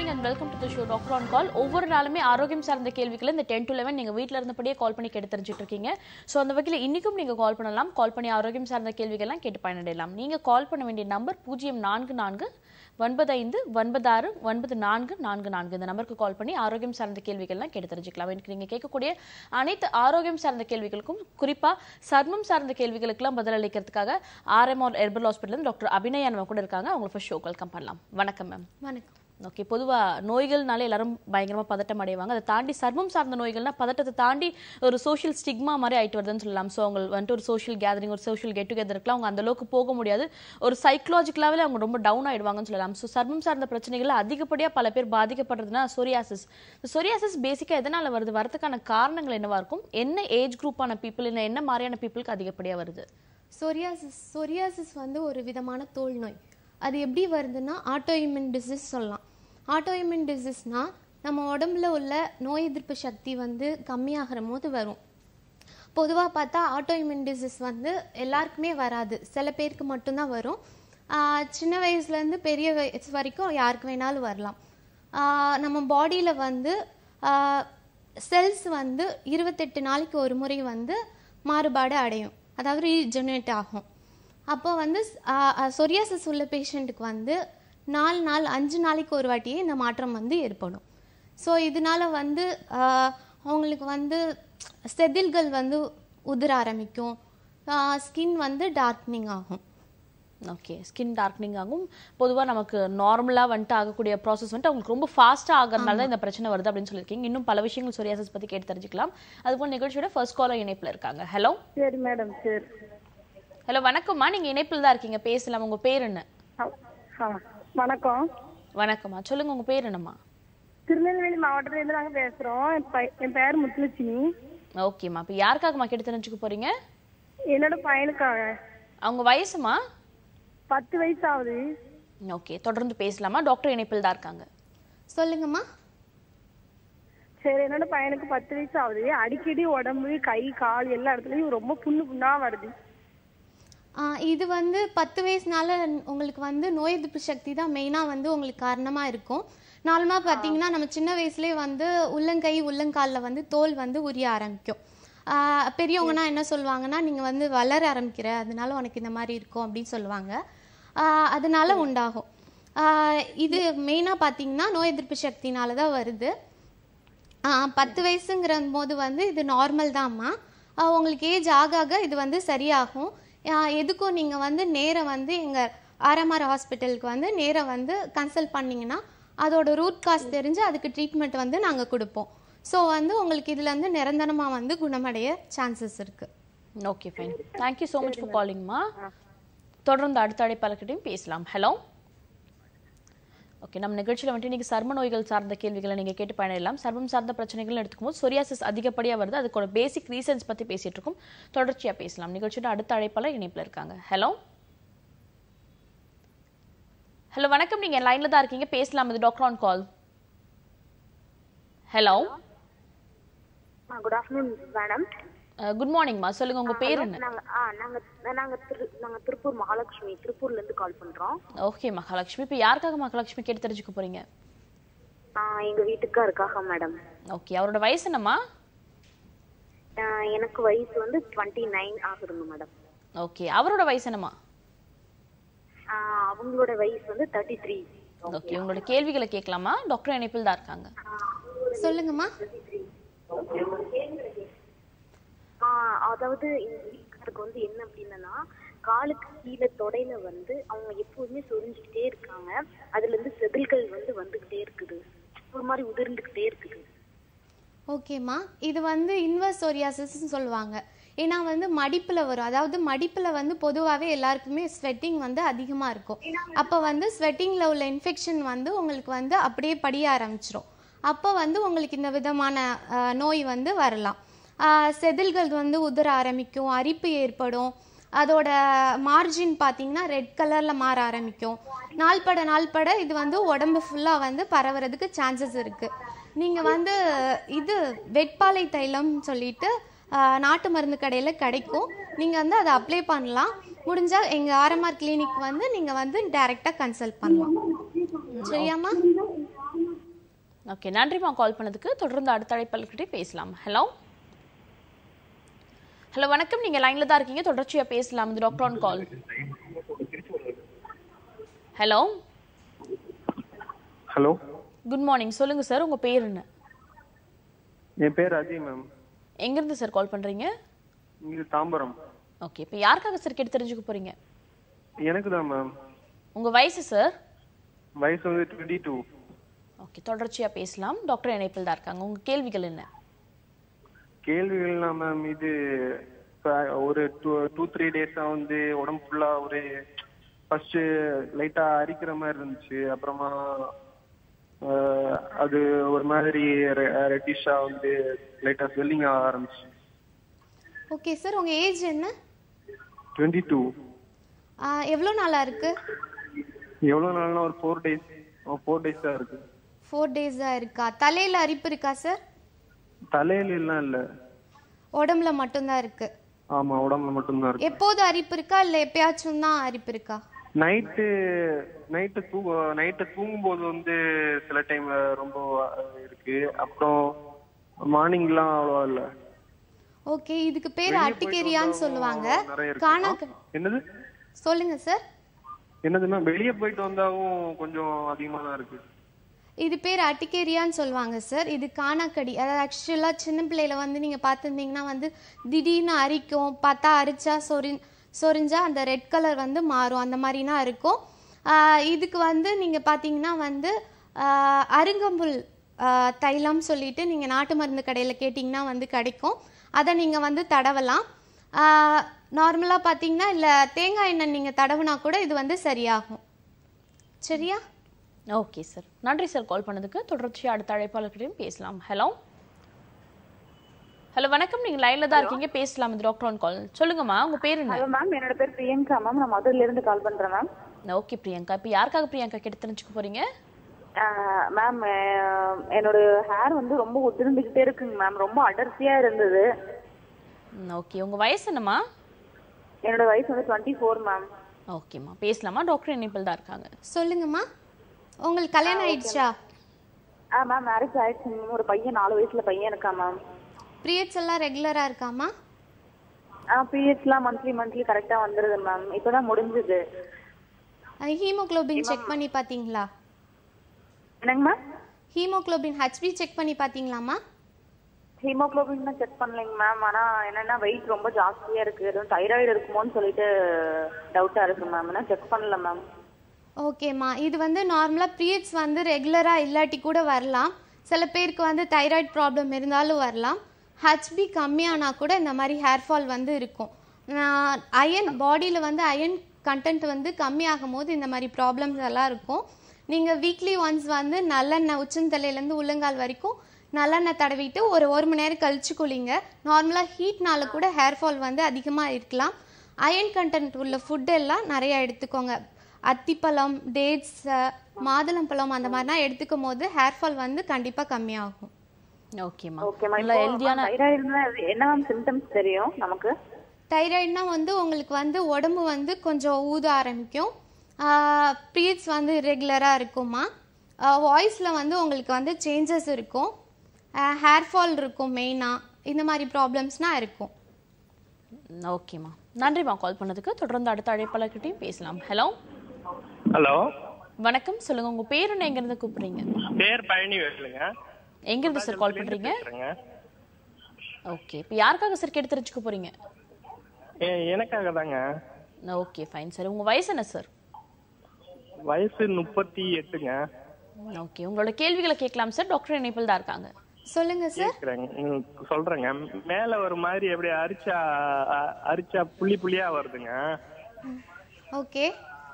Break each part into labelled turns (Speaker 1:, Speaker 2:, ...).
Speaker 1: Morning and welcome to the show doctor on call ஒவ்வொரு நாளுமே ஆரோக்கியம் சார்ந்த கேள்விகளை இந்த டென் டு லெவன் நீங்கள் வீட்டில் இருந்தபடியே கால் பண்ணி கேட்டு தெரிஞ்சுட்டு இருக்கீங்க ஸோ அந்த வகையில் இன்றைக்கும் நீங்கள் கால் பண்ணலாம் கால் பண்ணி ஆரோக்கியம் சார்ந்த கேள்விகள்லாம் கேட்டு பயனடையலாம் நீங்கள் கால் பண்ண வேண்டிய நம்பர் பூஜ்ஜியம் நான்கு நான்கு ஒன்பது ஐந்து ஒன்பது ஆறு ஒன்பது நான்கு நான்கு நான்கு இந்த நம்பருக்கு கால் பண்ணி ஆரோக்கியம் சார்ந்த கேள்விகள்லாம் கேட்டு தெரிஞ்சுக்கலாம் எனக்கு நீங்கள் கேட்கக்கூடிய அனைத்து ஆரோக்கியம் சார்ந்த கேள்விகளுக்கும் குறிப்பாக சர்மம் சார்ந்த கேள்விகளுக்கெல்லாம் பதிலளிக்கிறதுக்காக RMR herbal hospital doctor Abhinaya நம்ம கூட இருக்காங்க அவங்களை ஃபர்ஸ்ட் ஷோ வெல்கம் பண்ணலாம் வணக்கம் மேம்
Speaker 2: வணக்கம்
Speaker 1: ஓகே பொதுவாக நோய்கள்னாலே எல்லாரும் பயங்கரமாக பதட்டம் அடைவாங்க அதை தாண்டி சர்மம் சார்ந்த நோய்கள்னா பதட்டத்தை தாண்டி ஒரு சோஷியல் ஸ்டிக்மா மாதிரி ஆயிட்டு வருதுன்னு சொல்லலாம் ஸோ அவங்க வந்துட்டு ஒரு சோஷியல் கேதரிங் ஒரு சோஷியல் கெட் டுகெதருக்குலாம் அவங்க அந்த அளவுக்கு போக முடியாது ஒரு சைக்கலாஜிக்கலாகவே அவங்க ரொம்ப டவுன் ஆயிடுவாங்கன்னு சொல்லலாம் ஸோ சர்மம் சார்ந்த பிரச்சனைகள் அதிகப்படியாக பல பேர் பாதிக்கப்படுறதுனா சொரியாசிஸ் சொரியாசிஸ் பேசிக்காக எதனால் வருது வரதுக்கான காரணங்கள் என்னவா இருக்கும் என்ன ஏஜ் குரூப்பான பீப்புள் இல்லை என்ன மாதிரியான பீப்புளுக்கு அதிகப்படியாக வருது
Speaker 2: சொரியாசிஸ் சொரியாசிஸ் வந்து ஒரு விதமான தோல் நோய் அது எப்படி வருதுன்னா ஆட்டோ இம்யூன் டிசீஸ் சொல்லலாம் ஆட்டோ இம்யூன் டிசீஸ்னா நம்ம உடம்புல உள்ள நோய் எதிர்ப்பு சக்தி வந்து கம்மியாகிற போது வரும் பொதுவாக பார்த்தா ஆட்டோ இம்யூன் டிசீஸ் வந்து எல்லாருக்குமே வராது சில பேருக்கு மட்டும்தான் வரும் ஆஹ் சின்ன வயசுலேருந்து பெரிய வயசு வரைக்கும் யாருக்கு வேணாலும் வரலாம் ஆஹ் நம்ம பாடியில் வந்து செல்ஸ் வந்து இருபத்தெட்டு நாளைக்கு ஒரு முறை வந்து மாறுபாடு அடையும் அதாவது ரீஜெனரேட் ஆகும் அப்போ வந்து சொரியாசிஸ் உள்ள பேஷண்ட்டுக்கு வந்து நாலு நாள் அஞ்சு நாளைக்கு ஒரு வாட்டியே இந்த மாற்றம் வந்து ஏற்படும் ஸோ இதனால வந்து ஆஹ் அவங்களுக்கு வந்து செதில்கள் வந்து உதிர ஆரம்பிக்கும் ஸ்கின் வந்து டார்க்னிங் ஆகும்
Speaker 1: ஓகே ஸ்கின் டார்க்னிங் ஆகும் பொதுவாக நமக்கு நார்மலாக வந்துட்டு ஆகக்கூடிய ப்ராசஸ் வந்துட்டு அவங்களுக்கு ரொம்ப ஃபாஸ்ட்டாக ஆகிறதுனால தான் இந்த பிரச்சனை வருது அப்படின்னு சொல்லியிருக்கீங்க இன்னும் பல விஷயங்கள் சொரியாசஸ் பற்றி கேட்டு தெரிஞ்சுக்கலாம் அதுபோல் நிகழ்ச்சியோட ஃபர்ஸ்ட் காலர் இணைப்பில் இருக்காங்க ஹலோ
Speaker 3: சரி மேடம் சரி
Speaker 1: ஹலோ வணக்கம்மா நீங்கள் இணைப்பில் தான் இருக்கீங்க பேசலாம் உங்கள் பேர் என்ன
Speaker 3: ஆ, ஆ, வணக்கம்
Speaker 1: வணக்கம்மா சொல்லுங்க உங்கள் பேர் என்னம்மா
Speaker 3: திருநெல்வேலி மாவட்டத்துலேருந்து நாங்கள் பேசுகிறோம் என் பை- என் பேர் முத்துலட்சுமி
Speaker 1: ஓகேம்மா இப்போ யாருக்காகம்மா கேட்டு தெரிஞ்சுக்க போறீங்க
Speaker 3: என்னோட பையனுக்காக
Speaker 1: அவங்க வயசுமா
Speaker 3: பத்து வயசு ஆகுது
Speaker 1: ஓகே தொடர்ந்து பேசலாமா டாக்டர் இணைப்பில் தான் இருக்காங்க
Speaker 2: சொல்லுங்கம்மா
Speaker 3: சரி என்னோட பையனுக்கு பத்து வயசு ஆகுது அடிக்கடி உடம்பு கை கால் எல்லா இடத்துலயும் ரொம்ப புண்ணு புண்ணா வருது
Speaker 2: ஆ, இது வந்து பத்து வயசுனால உங்களுக்கு வந்து நோய் எதிர்ப்பு சக்தி தான் மெயினாக வந்து உங்களுக்கு காரணமாக இருக்கும் நார்மலாக பார்த்தீங்கன்னா நம்ம சின்ன வயசுலேயே வந்து உள்ளங்கை உள்ளங்காலில் வந்து தோல் வந்து உரிய ஆரம்பிக்கும் ஆ, பெரியவங்கன்னா என்ன சொல்லுவாங்கன்னா நீங்கள் வந்து வளர ஆரம்பிக்கிற அதனால உனக்கு இந்த மாதிரி இருக்கும் அப்படின்னு சொல்லுவாங்க ஆ, அதனால உண்டாகும் ஆ, இது மெயினாக பார்த்தீங்கன்னா நோய் எதிர்ப்பு சக்தினால தான் வருது ஆ, பத்து வயசுங்கிற போது வந்து இது நார்மல் தான்மா ஆ, உங்களுக்கு ஏஜ் ஆக ஆக இது வந்து சரியாகும் ஆ, எதுக்கும் நீங்கள் வந்து நேரம் வந்து எங்கள் ஆர்எம்ஆர் ஹாஸ்பிட்டலுக்கு வந்து நேரம் வந்து கன்சல்ட் பண்ணீங்கன்னா அதோட ரூட் காஸ் தெரிஞ்சு அதுக்கு ட்ரீட்மெண்ட் வந்து நாங்கள் கொடுப்போம் ஸோ வந்து உங்களுக்கு இதில் வந்து நிரந்தரமாக வந்து குணமடைய சான்சஸ் இருக்குது
Speaker 1: okay fine thank you so much for காலிங்மா தொடர்ந்து அடுத்த அழைப்பாளர்கிட்டையும் பேசலாம் ஹலோ ஓகே நம்ம நிகழ்ச்சியில் வந்துட்டு இன்னைக்கு சர்ம நோய்கள் சார்ந்த கேள்விகளை நீங்கள் கேட்டு பயணிடலாம் சர்மம் சார்ந்த பிரச்சனைகள் எடுத்துக்கும்போது சொரியாசிஸ் அதிகப்படியாக வருது அதுக்கோட பேசிக் ரீசன்ஸ் பற்றி பேசிட்டு இருக்கோம் தொடர்ச்சியாக பேசலாம் நிகழ்ச்சியோட அடுத்த அழைப்பாளர் இணைப்பில் இருக்காங்க ஹலோ ஹலோ வணக்கம் நீங்கள் லைனில் தான் இருக்கீங்க பேசலாம் இது doctor on call hello
Speaker 4: good afternoon madam
Speaker 1: good மார்னிங்மா சொல்லுங்க உங்க பேர் என்ன
Speaker 4: நாங்க ஆ நாங்க நாங்க திரு நாங்க திருப்பூர் மகாலட்சுமி திருப்பூர்ல இருந்து கால் பண்றோம்
Speaker 1: ஓகே மகாலட்சுமி இப்போ யாருக்காக மகாலட்சுமி கேட்டு தெரிஞ்சுக்க போறீங்க
Speaker 4: ஆ, எங்க வீட்டுக்காருக்காக மேடம்
Speaker 1: ஓகே அவரோட வயசு என்னம்மா
Speaker 4: எனக்கு வயசு வந்து டுவெண்ட்டி நைன் ஆகுதுங்க மேடம்
Speaker 1: ஓகே அவரோட வயசு என்னம்மா
Speaker 4: அவங்களோட வயசு வந்து தேர்ட்டி த்ரீ
Speaker 1: ஓகே உங்களோட கேள்விகளை கேட்கலாமா டாக்டர் இணைப்பில் தான் இருக்காங்க
Speaker 2: சொல்லுங்கம்மா
Speaker 4: அதாவது எங்க வீட்டுக்காருக்கு வந்து என்ன அப்படின்னா காலுக்கு கீழே தொடையில வந்து அவங்க எப்போதுமே சொரிஞ்சுக்கிட்டே இருக்காங்க அதுல இருந்து செதில்கள் வந்து வந்துகிட்டே இருக்குது ஒரு மாதிரி உதிர்ந்துகிட்டே இருக்குது
Speaker 2: ஓகேம்மா இது வந்து இன்வர்ஸ் சொரியாசிஸ்ன்னு சொல்லுவாங்க ஏன்னா வந்து மடிப்பில் வரும் அதாவது மடிப்பில் வந்து பொதுவாகவே எல்லாருக்குமே ஸ்வெட்டிங் வந்து அதிகமாக இருக்கும் அப்போ வந்து ஸ்வெட்டிங்கில் உள்ள இன்ஃபெக்ஷன் வந்து உங்களுக்கு வந்து அப்படியே படிய ஆரம்பிச்சிரும் அப்போ வந்து உங்களுக்கு இந்த விதமான அஹ், நோய் வந்து வரலாம் அஹ், செதில்கள் வந்து உதிர ஆரம்பிக்கும் அரிப்பு ஏற்படும் அதோட மார்ஜின் பார்த்தீங்கன்னா ரெட் கலரில் மாற ஆரம்பிக்கும் நாள்பட நாள்பட இது வந்து உடம்பு ஃபுல்லாக வந்து பரவுறதுக்கு சான்சஸ் இருக்குது நீங்கள் வந்து இது வெட்பாலை தைலம் சொல்லிட்டு ஆஹ், நாட்டு மருந்து கடையில் கிடைக்கும் நீங்கள் வந்து அதை அப்ளை பண்ணலாம் முடிஞ்சால் எங்கள் ஆர்எம்ஆர் கிளினிக் வந்து நீங்கள் வந்து டைரெக்டாக கன்சல்ட் பண்ணலாம் சரியாம்மா
Speaker 1: ஓகே நன்றிம்மா கால் பண்ணதுக்கு தொடர்ந்து அடுத்த அழைப்பாளர்கிட்ட பேசலாம் ஹலோ ஹலோ வணக்கம் நீங்க லைன்ல தான் இருக்கீங்க தொடர்ச்சியா பேசலாம் இது doctor on call hello
Speaker 5: hello
Speaker 1: good morning சொல்லுங்க சார் உங்க பேர் என்ன
Speaker 5: என் பேர் அஜய் மேம்
Speaker 1: எங்கிருந்து சார் கால் பண்றீங்க
Speaker 5: இது தாம்பரம்
Speaker 1: ஓகே இப்போ யாருக்காக சார் கேட்டு தெரிஞ்சுக்க போறீங்க
Speaker 5: எனக்கு தான் மேம்
Speaker 1: உங்க வயசு சார்
Speaker 5: வயசு வந்து டுவெண்ட்டி டூ
Speaker 1: ஓகே தொடர்ச்சியா பேசலாம் டாக்டர் இணைப்பில் தான் இருக்காங்க உங்க கேள்விகள் என்ன
Speaker 5: கேள்விகள்னா மேம் இது இப்ப ஒரு டூ டூ த்ரீ டேஸா வந்து உடம்பு ஃபுல்லா ஒரு ஃபர்ஸ்ட் லைட்டா அரிக்கிற மாதிரி இருந்துச்சு அப்புறமா அஹ், அது ஒரு மாதிரி ரெட்டிஷா வந்து லைட்டா ஸ்வெல்லிங் ஆக ஆரம்பிச்சு
Speaker 2: ஓகே சார் உங்கள் ஏஜ் என்ன
Speaker 5: டுவெண்ட்டி டூ
Speaker 2: எவ்வளோ நாளாக இருக்கு
Speaker 5: எவ்வளவு நாள்னா ஒரு ஃபோர் டேஸ் ஃபோர் டேஸ் தான் இருக்கு
Speaker 2: ஃபோர் டேஸாக இருக்கா தலையில் அரிப்பு இருக்கா சார்
Speaker 5: தலையில எல்லாம் இல்ல
Speaker 2: உடம்புல மட்டும்தான் இருக்கு
Speaker 5: ஆமா உடம்புல மட்டும்தான் இருக்கு
Speaker 2: எப்போது அரிப்பு இருக்கா இல்லை எப்பயாச்சும் தான் அரிப்பு இருக்கா
Speaker 5: நைட்டு நைட்டு தூங்க நைட்டு தூங்கும்போது வந்து சில டைம் ரொம்ப அஹ், இருக்கு அப்புறம் மார்னிங்லாம் அவ்வளவா இல்ல
Speaker 2: ஓகே இதுக்கு பேர்
Speaker 5: வெளிய
Speaker 2: அட்டிகேரியான்னு
Speaker 5: போயிட்டு
Speaker 2: சொல்லுவாங்க
Speaker 5: வந்தாவும் நிறைய இருக்கு.
Speaker 2: காணா
Speaker 5: ஆ, என்னது
Speaker 2: சொல்லுங்க சார்
Speaker 5: என்னதுன்னா வெளியே போயிட்டு வந்தாவும் கொஞ்சம் அதிகமா தான் இருக்கு
Speaker 2: இது பேர் அட்டிகேரியான்னு சொல்லுவாங்க சார் இது காணாக்கடி அதாவது ஆக்சுவலாக சின்ன பிள்ளையில வந்து நீங்கள் பார்த்துருந்தீங்கன்னா வந்து திடீர்னு அரிக்கும் பார்த்தா அரிச்சா சொரி சொரிஞ்சா அந்த ரெட் கலர் வந்து மாறும் அந்த மாதிரினா இருக்கும் ஆஹ் இதுக்கு வந்து நீங்கள் பார்த்தீங்கன்னா வந்து ஆஹ் அருங்கம்புல் ஆஹ் தைலம் சொல்லிட்டு நீங்கள் நாட்டு மருந்து கடையில் கேட்டிங்கன்னா வந்து கிடைக்கும் அதை நீங்கள் வந்து தடவலாம் நார்மலாக பார்த்தீங்கன்னா இல்லை தேங்காய் எண்ணெய் நீங்கள் தடவுனா கூட இது வந்து சரியாகும் சரியா
Speaker 1: ஓகே சார் நன்றி சார் கால் பண்ணதுக்கு தொடர்ச்சியா அடுத்த அழைப்பாளர்கிட்டையும் பேசலாம் ஹலோ ஹலோ வணக்கம் நீங்க லைன்ல தான் இருக்கீங்க பேசலாம் இது டாக்டர் ஆன் கால் சொல்லுங்கம்மா உங்க பேர் என்ன
Speaker 6: ஹலோ மேம் என்னோட பேர் பிரியங்கா மேம் நான் மதுரையில இருந்து கால் பண்றேன் மேம்
Speaker 1: ஓகே பிரியங்கா இப்போ யாருக்காக பிரியங்கா கேட்டு தெரிஞ்சுக்க போறீங்க
Speaker 6: மேம் என்னோட ஹேர் வந்து ரொம்ப உதிர்ந்துகிட்டே இருக்குங்க மேம் ரொம்ப அடர்த்தியா இருந்தது
Speaker 1: ஓகே உங்க வயசு என்னம்மா
Speaker 6: என்னோட வயசு வந்து டுவெண்ட்டி ஃபோர் மேம்
Speaker 1: ஓகேம்மா பேசலாமா டாக்டர் இணைப்பில் தான் இருக்காங்க
Speaker 2: சொல்லுங்கம்மா உங்களுக்கு கல்யாணம் ஆயிடுச்சா
Speaker 6: ஆ மேம் மேரேஜ் ஆயிடுச்சுங்க ஒரு பையன் நாலு வயசுல பையன் இருக்கா மேம்
Speaker 2: பீரியட்ஸ் எல்லாம் ரெகுலரா இருக்காமா
Speaker 6: ஆ பீரியட்ஸ்லாம் மந்த்லி மந்த்லி கரெக்டா வந்துருது மேம் இப்பதான் முடிஞ்சது
Speaker 2: ஹீமோகுளோபின் செக் பண்ணி பார்த்தீங்களா
Speaker 6: என்னங்க மேம்
Speaker 2: ஹீமோகுளோபின் ஹெச்பி செக் பண்ணி பார்த்தீங்களாமா
Speaker 6: ஹீமோகுளோபின் தான் செக் பண்ணலைங்க மேம் ஆனா என்னன்னா வெயிட் ரொம்ப ஜாஸ்தியா இருக்கு எதுவும் தைராய்டு இருக்குமோன்னு சொல்லிட்டு டவுட்டா இருக்கு மேம் ஆனால் செக் பண்ணல மேம்
Speaker 2: ஓகேம்மா இது வந்து நார்மலாக பீரியட்ஸ் வந்து ரெகுலராக இல்லாட்டி கூட வரலாம் சில பேருக்கு வந்து தைராய்டு ப்ராப்ளம் இருந்தாலும் வரலாம் ஹெச்பி கம்மியானா கூட இந்த மாதிரி ஹேர் ஃபால் வந்து இருக்கும் அயன் பாடியில் வந்து அயன் கண்டென்ட் வந்து கம்மியாகும் போது இந்த மாதிரி ப்ராப்ளம்ஸ் எல்லாம் இருக்கும் நீங்கள் வீக்லி ஒன்ஸ் வந்து நல்லெண்ணெய் உச்சந்தலையிலேருந்து உள்ளங்கால் வரைக்கும் நல்லெண்ணெய் தடவிட்டு ஒரு ஒரு மணி நேரம் கழிச்சு குளிங்க நார்மலாக ஹீட்னால கூட ஹேர் ஃபால் வந்து அதிகமாக இருக்கலாம் அயன் கண்டென்ட் உள்ள ஃபுட் எல்லாம் நிறைய எடுத்துக்கோங்க அத்திப்பழம் டேட்ஸ் மாதுளம்பழம் அந்த மாதிரிலாம் எடுத்துக்கும் போது ஹேர் ஃபால் வந்து கண்டிப்பாக கம்மியாகும்
Speaker 1: ஓகேம்மா
Speaker 6: ஓகே மேம்
Speaker 1: நல்ல ஹெல்தியான
Speaker 6: தைராய்டுனா என்ன மேம் சிம்டம்ஸ் தெரியும் நமக்கு
Speaker 2: தைராய்டுனா வந்து உங்களுக்கு வந்து உடம்பு வந்து கொஞ்சம் ஊத ஆரம்பிக்கும் பீரியட்ஸ் வந்து ரெகுலராக இருக்குமா வாய்ஸில் வந்து உங்களுக்கு வந்து சேஞ்சஸ் இருக்கும் ஹேர் ஃபால் இருக்கும் மெயினாக இந்த மாதிரி ப்ராப்ளம்ஸ்னால் இருக்கும்
Speaker 1: ஓகேம்மா நன்றிம்மா கால் பண்ணதுக்கு தொடர்ந்து அடுத்த அழைப்பாளர்கிட்டையும் பேசலாம் ஹலோ
Speaker 7: ஹலோ
Speaker 1: வணக்கம் சொல்லுங்க உங்க பேர் என்ன எங்கிருந்து கூப்பிடுறீங்க
Speaker 7: பேர் பழனி வேலுங்க
Speaker 1: எங்கிருந்து சார் கால் பண்றீங்க
Speaker 7: பேசுறேங்க
Speaker 1: ஓகே இப்போ யாருக்காக சார் கேட்டு தெரிஞ்சுக்க போறீங்க
Speaker 7: எ- எனக்காக தாங்க
Speaker 1: ஓகே ஃபைன் சார் உங்க வயசு என்ன சார்
Speaker 7: வயசு முப்பத்தி எட்டுங்க
Speaker 1: ஓகே உங்களோட கேள்விகளை கேட்கலாம் சார் டாக்டர் இணைப்பில் தான் இருக்காங்க
Speaker 2: சொல்லுங்க சார்
Speaker 7: கேக்குறேங்க ம், சொல்றேங்க மேல ஒரு மாதிரி அப்படியே அரிச்சா அ- அரிச்சா புள்ளி புள்ளியா வருதுங்க
Speaker 2: ஓகே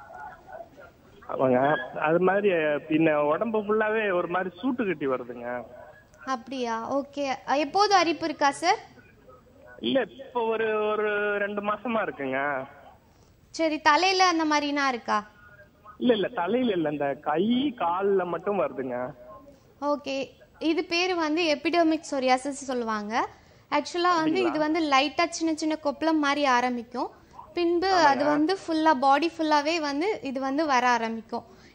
Speaker 7: அவங்க அது மாதிரி பின்ன உடம்பு ஃபுல்லாவே ஒரு மாதிரி சூட்டு கட்டி வருதுங்க
Speaker 2: அப்படியா ஓகே எப்போது அரிப்பு இருக்கா சார்
Speaker 7: இல்ல இப்ப ஒரு ஒரு ரெண்டு மாசமா இருக்குங்க
Speaker 2: சரி தலையில் அந்த மாதிரினா இருக்கா
Speaker 7: இல்ல இல்ல தலையில இல்ல இந்த கை கால்ல மட்டும் வருதுங்க
Speaker 2: ஓகே இது பேர் வந்து எபிடமிக் சொரியாசிஸ் சொல்லுவாங்க ஆக்சுவலாக வந்து இது வந்து லைட்டாக சின்ன சின்ன கொப்பளம் மாதிரி ஆரம்பிக்கும் பின்பு அது வந்து ஃபுல்லாக பாடி ஃபுல்லாகவே வந்து இது வந்து வர ஆரம்பிக்கும்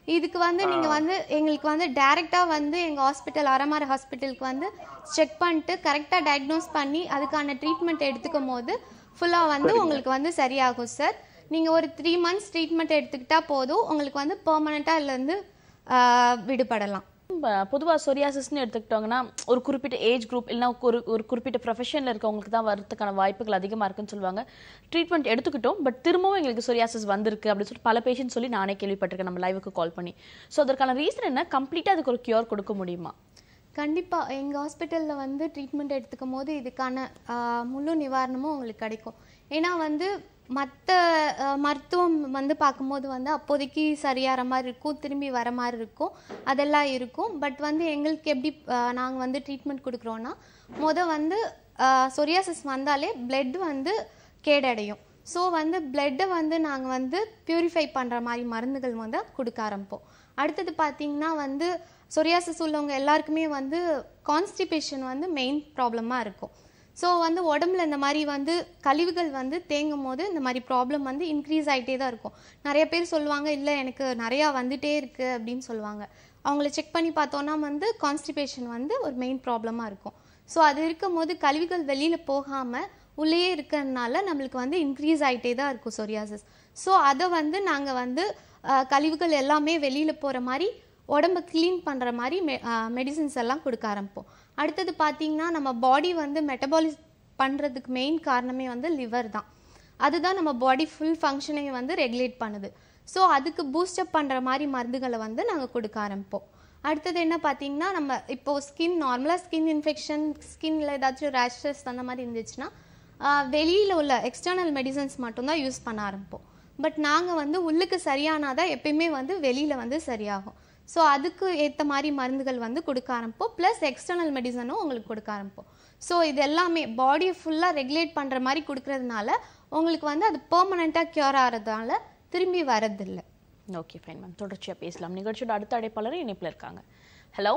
Speaker 2: இதுக்கு வந்து நீங்க வந்து எங்களுக்கு வந்து டைரக்டா வந்து எங்க ஹாஸ்பிட்டல் அரமாரி ஹாஸ்பிட்டலுக்கு வந்து செக் பண்ணிட்டு கரெக்டா டயக்னோஸ் பண்ணி அதுக்கான ட்ரீட்மெண்ட் எடுத்துக்கும் போது ஃபுல்லா வந்து உங்களுக்கு வந்து சரியாகும் சார் நீங்க ஒரு த்ரீ மந்த்ஸ் ட்ரீட்மெண்ட் எடுத்துக்கிட்டா போதும் உங்களுக்கு வந்து பெர்மனண்டா இதுல இருந்து ஆஹ், விடுபடலாம்
Speaker 1: பொதுவாக சொரியாசிஸ்னு எடுத்துக்கிட்டோங்கன்னா ஒரு குறிப்பிட்ட ஏஜ் குரூப் இல்லைன்னா ஒரு ஒரு குறிப்பிட்ட ப்ரொஃபஷனில் இருக்கவங்களுக்கு தான் வரதுக்கான வாய்ப்புகள் அதிகமாக இருக்குன்னு சொல்லுவாங்க ட்ரீட்மெண்ட் எடுத்துக்கிட்டோம் பட் திரும்பவும் எங்களுக்கு சொரியாசிஸ் வந்திருக்கு அப்படின்னு சொல்லிட்டு பல பேஷண்ட் சொல்லி நானே கேள்விப்பட்டிருக்கேன் நம்ம லைவுக்கு கால் பண்ணி ஸோ அதற்கான ரீசன் என்ன கம்ப்ளீட்டாக அதுக்கு ஒரு கியூர் கொடுக்க முடியுமா
Speaker 2: கண்டிப்பா எங்க ஹாஸ்பிட்டல்ல வந்து ட்ரீட்மெண்ட் எடுத்துக்கும் போது இதுக்கான ஆஹ், முழு நிவாரணமும் உங்களுக்கு கிடைக்கும் ஏன்னா வந்து மற்ற மருத்துவம் வந்து பார்க்கும்போது வந்து அப்போதைக்கு சரியாகிற மாதிரி இருக்கும் திரும்பி வர மாதிரி இருக்கும் அதெல்லாம் இருக்கும் பட் வந்து எங்களுக்கு எப்படி நாங்கள் வந்து ட்ரீட்மெண்ட் கொடுக்குறோன்னா முத வந்து சொரியாசிஸ் வந்தாலே பிளட் வந்து கேடடையும் ஸோ வந்து பிளட்டை வந்து நாங்கள் வந்து பியூரிஃபை பண்ணுற மாதிரி மருந்துகள் வந்து கொடுக்க ஆரம்பிப்போம் அடுத்தது பார்த்தீங்கன்னா வந்து சொரியாசிஸ் உள்ளவங்க எல்லாருக்குமே வந்து கான்ஸ்டிபேஷன் வந்து மெயின் ப்ராப்ளமாக இருக்கும் ஸோ வந்து உடம்புல இந்த மாதிரி வந்து கழிவுகள் வந்து தேங்கும் போது இந்த மாதிரி ப்ராப்ளம் வந்து இன்க்ரீஸ் ஆகிட்டே தான் இருக்கும் நிறைய பேர் சொல்லுவாங்க இல்லை எனக்கு நிறையா வந்துட்டே இருக்குது அப்படின்னு சொல்லுவாங்க அவங்கள செக் பண்ணி பார்த்தோன்னா வந்து கான்ஸ்டிபேஷன் வந்து ஒரு மெயின் ப்ராப்ளமாக இருக்கும் ஸோ அது இருக்கும்போது கழிவுகள் வெளியில் போகாமல் உள்ளேயே இருக்கிறதுனால நம்மளுக்கு வந்து இன்க்ரீஸ் ஆகிட்டே தான் இருக்கும் சொரியாசிஸ் ஸோ அதை வந்து நாங்கள் வந்து அஹ், கழிவுகள் எல்லாமே வெளியில் போகிற மாதிரி உடம்ப க்ளீன் பண்ணுற மாதிரி மெ மெடிசின்ஸ் எல்லாம் கொடுக்க ஆரம்பிப்போம் அடுத்தது பார்த்தீங்கன்னா நம்ம பாடி வந்து மெட்டபாலிஸ் பண்ணுறதுக்கு மெயின் காரணமே வந்து லிவர் தான் அதுதான் நம்ம பாடி ஃபுல் ஃபங்க்ஷனையும் வந்து ரெகுலேட் பண்ணுது ஸோ அதுக்கு பூஸ்டப் பண்ணுற மாதிரி மருந்துகளை வந்து நாங்கள் கொடுக்க ஆரம்பிப்போம் அடுத்தது என்ன பார்த்தீங்கன்னா நம்ம இப்போ ஸ்கின் நார்மலாக ஸ்கின் இன்ஃபெக்ஷன் ஸ்கின்ல ஏதாச்சும் ரேஷஸ் அந்த மாதிரி இருந்துச்சுன்னா வெளியில் உள்ள எக்ஸ்டர்னல் மெடிசன்ஸ் மட்டும்தான் யூஸ் பண்ண ஆரம்பிப்போம் பட் நாங்கள் வந்து உள்ளுக்கு சரியானாதான் எப்பயுமே வந்து வெளியில் வந்து சரியாகும் ஸோ அதுக்கு ஏற்ற மாதிரி மருந்துகள் வந்து கொடுக்க ஆரம்பிப்போம் ப்ளஸ் எக்ஸ்டர்னல் மெடிசனும் உங்களுக்கு கொடுக்க ஆரம்பிப்போம் ஸோ இது எல்லாமே பாடியை ஃபுல்லாக ரெகுலேட் பண்ணுற மாதிரி கொடுக்கறதுனால உங்களுக்கு வந்து அது பெர்மனெண்ட்டாக க்யூர் ஆகிறதுனால திரும்பி வரதில்லை
Speaker 1: ஓகே ஃபைன் மேம் தொடர்ச்சியாக பேசலாம் நிகழ்ச்சியோட அடுத்த அடைப்பாளர் இணைப்பில் இருக்காங்க hello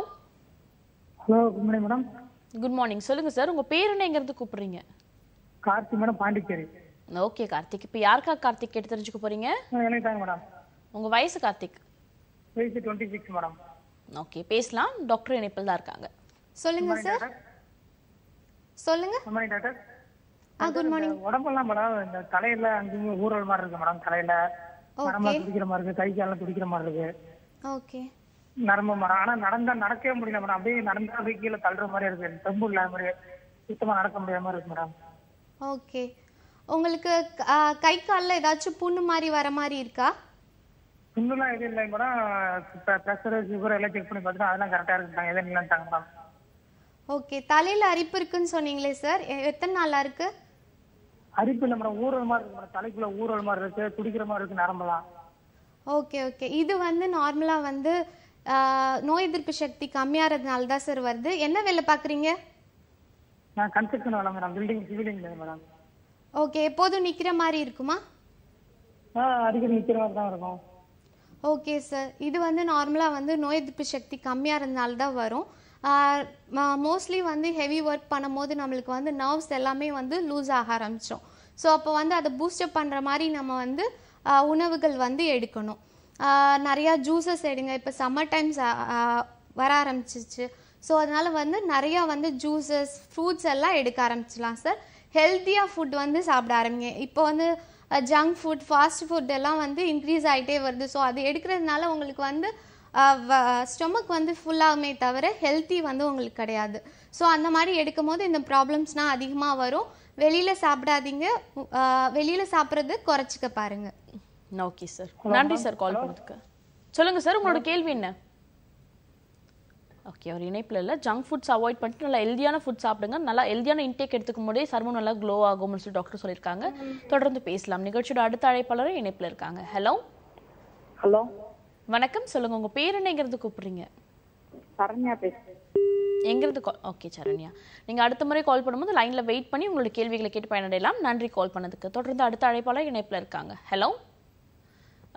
Speaker 8: hello good morning madam
Speaker 1: good morning சொல்லுங்கள் சார் உங்கள் பேர் என்ன எங்கிறது கூப்பிடுறீங்க
Speaker 8: கார்த்தி மேடம் பாண்டிச்சேரி
Speaker 1: ஓகே கார்த்திக் இப்போ யாருக்கா கார்த்திக் கேட்டு தெரிஞ்சுக்க போகிறீங்க
Speaker 8: எனக்கு தாங்க மேடம்
Speaker 1: உங்கள் வயசு கார்த்திக்
Speaker 8: வயசு டுவெண்ட்டி சிக்ஸ் மேடம்
Speaker 1: ஓகே பேசலாம் டாக்டர் இணைப்பில் தான் இருக்காங்க
Speaker 2: சொல்லுங்க சார் சொல்லுங்க
Speaker 8: குட் மார்னிங் டாக்டர்
Speaker 2: ஆ குட் மார்னிங்
Speaker 8: உடம்பெல்லாம் மேடம் இந்த தலையில அங்கேயும் ஊறல் மாதிரி இருக்கு மேடம் தலையில நரம்பா துடிக்கிற மாதிரி இருக்கு கை காலெல்லாம் துடிக்கிற மாதிரி இருக்கு
Speaker 2: ஓகே
Speaker 8: நரம்பு மரம் ஆனா நடந்தா நடக்கவே முடியல மேடம் அப்படியே நடந்தா அப்படியே கீழே தள்ளுற மாதிரி இருக்கு தெம்பு இல்லாத மாதிரி சுத்தமா நடக்க முடியாம இருக்கு மேடம்
Speaker 2: ஓகே உங்களுக்கு ஆ, கை காலில் ஏதாச்சும் புண்ணு மாதிரி வர மாதிரி இருக்கா
Speaker 8: புண்ணுலாம் எதுவும் இல்லை மேடம் ப்ரெஷர் சுகர் எல்லாம் செக் பண்ணி பார்த்துட்டு அதெல்லாம் கரெக்டா இருக்குட்டாங்க எதுவும் இல்லைன்ட்டாங்க மேடம்
Speaker 2: ஓகே தலையில் அரிப்பு இருக்குன்னு சொன்னீங்களே சார் எ- எத்தனை நாளா இருக்கு
Speaker 8: அரிப்பு இல்லை மேடம் ஊறல் மாதிரி இருக்கு மேடம் தலைக்குள்ள ஊறல் மாதிரி இருக்கு துடிக்கிற மாதிரி இருக்கு நரம்பெல்லாம்
Speaker 2: ஓகே ஓகே இது வந்து நார்மலாக வந்து ஆ, நோய் எதிர்ப்பு சக்தி கம்மியாகிறதுனால தான் சார் வருது என்ன வேலை பார்க்குறீங்க
Speaker 8: நான் கன்ஸ்ட்ரக்ஷன் வேலை மேடம் பில்டிங் சிவிலிங் மேடம்
Speaker 2: ஓகே எப்போதும் நிற்கிற மாதிரி இருக்குமா
Speaker 8: ஆ அடிக்கடி நிற்கிற மாதிரி தான் இருக்கும்
Speaker 2: ஓகே சார் இது வந்து நார்மலாக வந்து நோய் எதிர்ப்பு சக்தி கம்மியாக இருந்தனால தான் வரும் மோஸ்ட்லி வந்து ஹெவி ஒர்க் பண்ணும்போது நம்மளுக்கு வந்து நர்வ்ஸ் எல்லாமே வந்து லூஸ் ஆக ஆரம்பிச்சிடும் ஸோ அப்போ வந்து அதை பூஸ்டப் பண்ணுற மாதிரி நம்ம வந்து ஆ, உணவுகள் வந்து எடுக்கணும் ஆ, நிறையா ஜூஸஸ் எடுங்க இப்போ சம்மர் டைம்ஸ் வர ஆரம்பிச்சிச்சு ஸோ அதனால வந்து நிறையா வந்து ஜூஸஸ் ஃப்ரூட்ஸ் எல்லாம் எடுக்க ஆரம்பிச்சிடலாம் சார் ஹெல்த்தியாக ஃபுட் வந்து சாப்பிட ஆரம்பிங்க இப்போ வந்து ஜங்க் ஃபுட் ஃபாஸ்ட் ஃபுட் எல்லாம் வந்து இன்க்ரீஸ் ஆகிட்டே வருது ஸோ அது எடுக்கிறதுனால உங்களுக்கு வந்து ஸ்டொமக் வந்து ஃபுல்லாகுமே தவிர ஹெல்த்தி வந்து உங்களுக்கு கிடையாது ஸோ அந்த மாதிரி எடுக்கும் போது இந்த ப்ராப்ளம்ஸ்னால் அதிகமாக வரும் வெளியில் சாப்பிடாதீங்க வெளியில் சாப்பிட்றது குறைச்சிக்க பாருங்க
Speaker 1: ஓகே சார் நன்றி சார் கால் பண்ணதுக்கு சொல்லுங்க சார் உங்களோட கேள்வி என்ன ஓகே ஒரு இணைப்பில் இல்லை ஜங்க் ஃபுட்ஸ் அவாய்ட் பண்ணிட்டு நல்லா ஹெல்தியான ஃபுட் சாப்பிடுங்க நல்லா ஹெல்தியான இன்டேக் எடுத்துக்கும் போதே சர்மம் நல்லா க்ளோ ஆகும்னு சொல்லி டாக்டர் சொல்லியிருக்காங்க தொடர்ந்து பேசலாம் நிகழ்ச்சியோட அடுத்த அழைப்பாளரும் இணைப்பில் இருக்காங்க ஹலோ
Speaker 6: ஹலோ
Speaker 1: வணக்கம் சொல்லுங்க உங்க பேர் என்னங்கிறது கூப்பிடுறீங்க
Speaker 6: சரண்யா பேசுறேன்
Speaker 1: எங்கிறது கால் ஓகே சரண்யா நீங்கள் அடுத்த முறை கால் பண்ணும்போது லைனில் வெயிட் பண்ணி உங்களோட கேள்விகளை கேட்டு பயனடையலாம் நன்றி கால் பண்ணதுக்கு தொடர்ந்து அடுத்த அழைப்பாளர் இணைப்பில் இருக்காங்க ஹலோ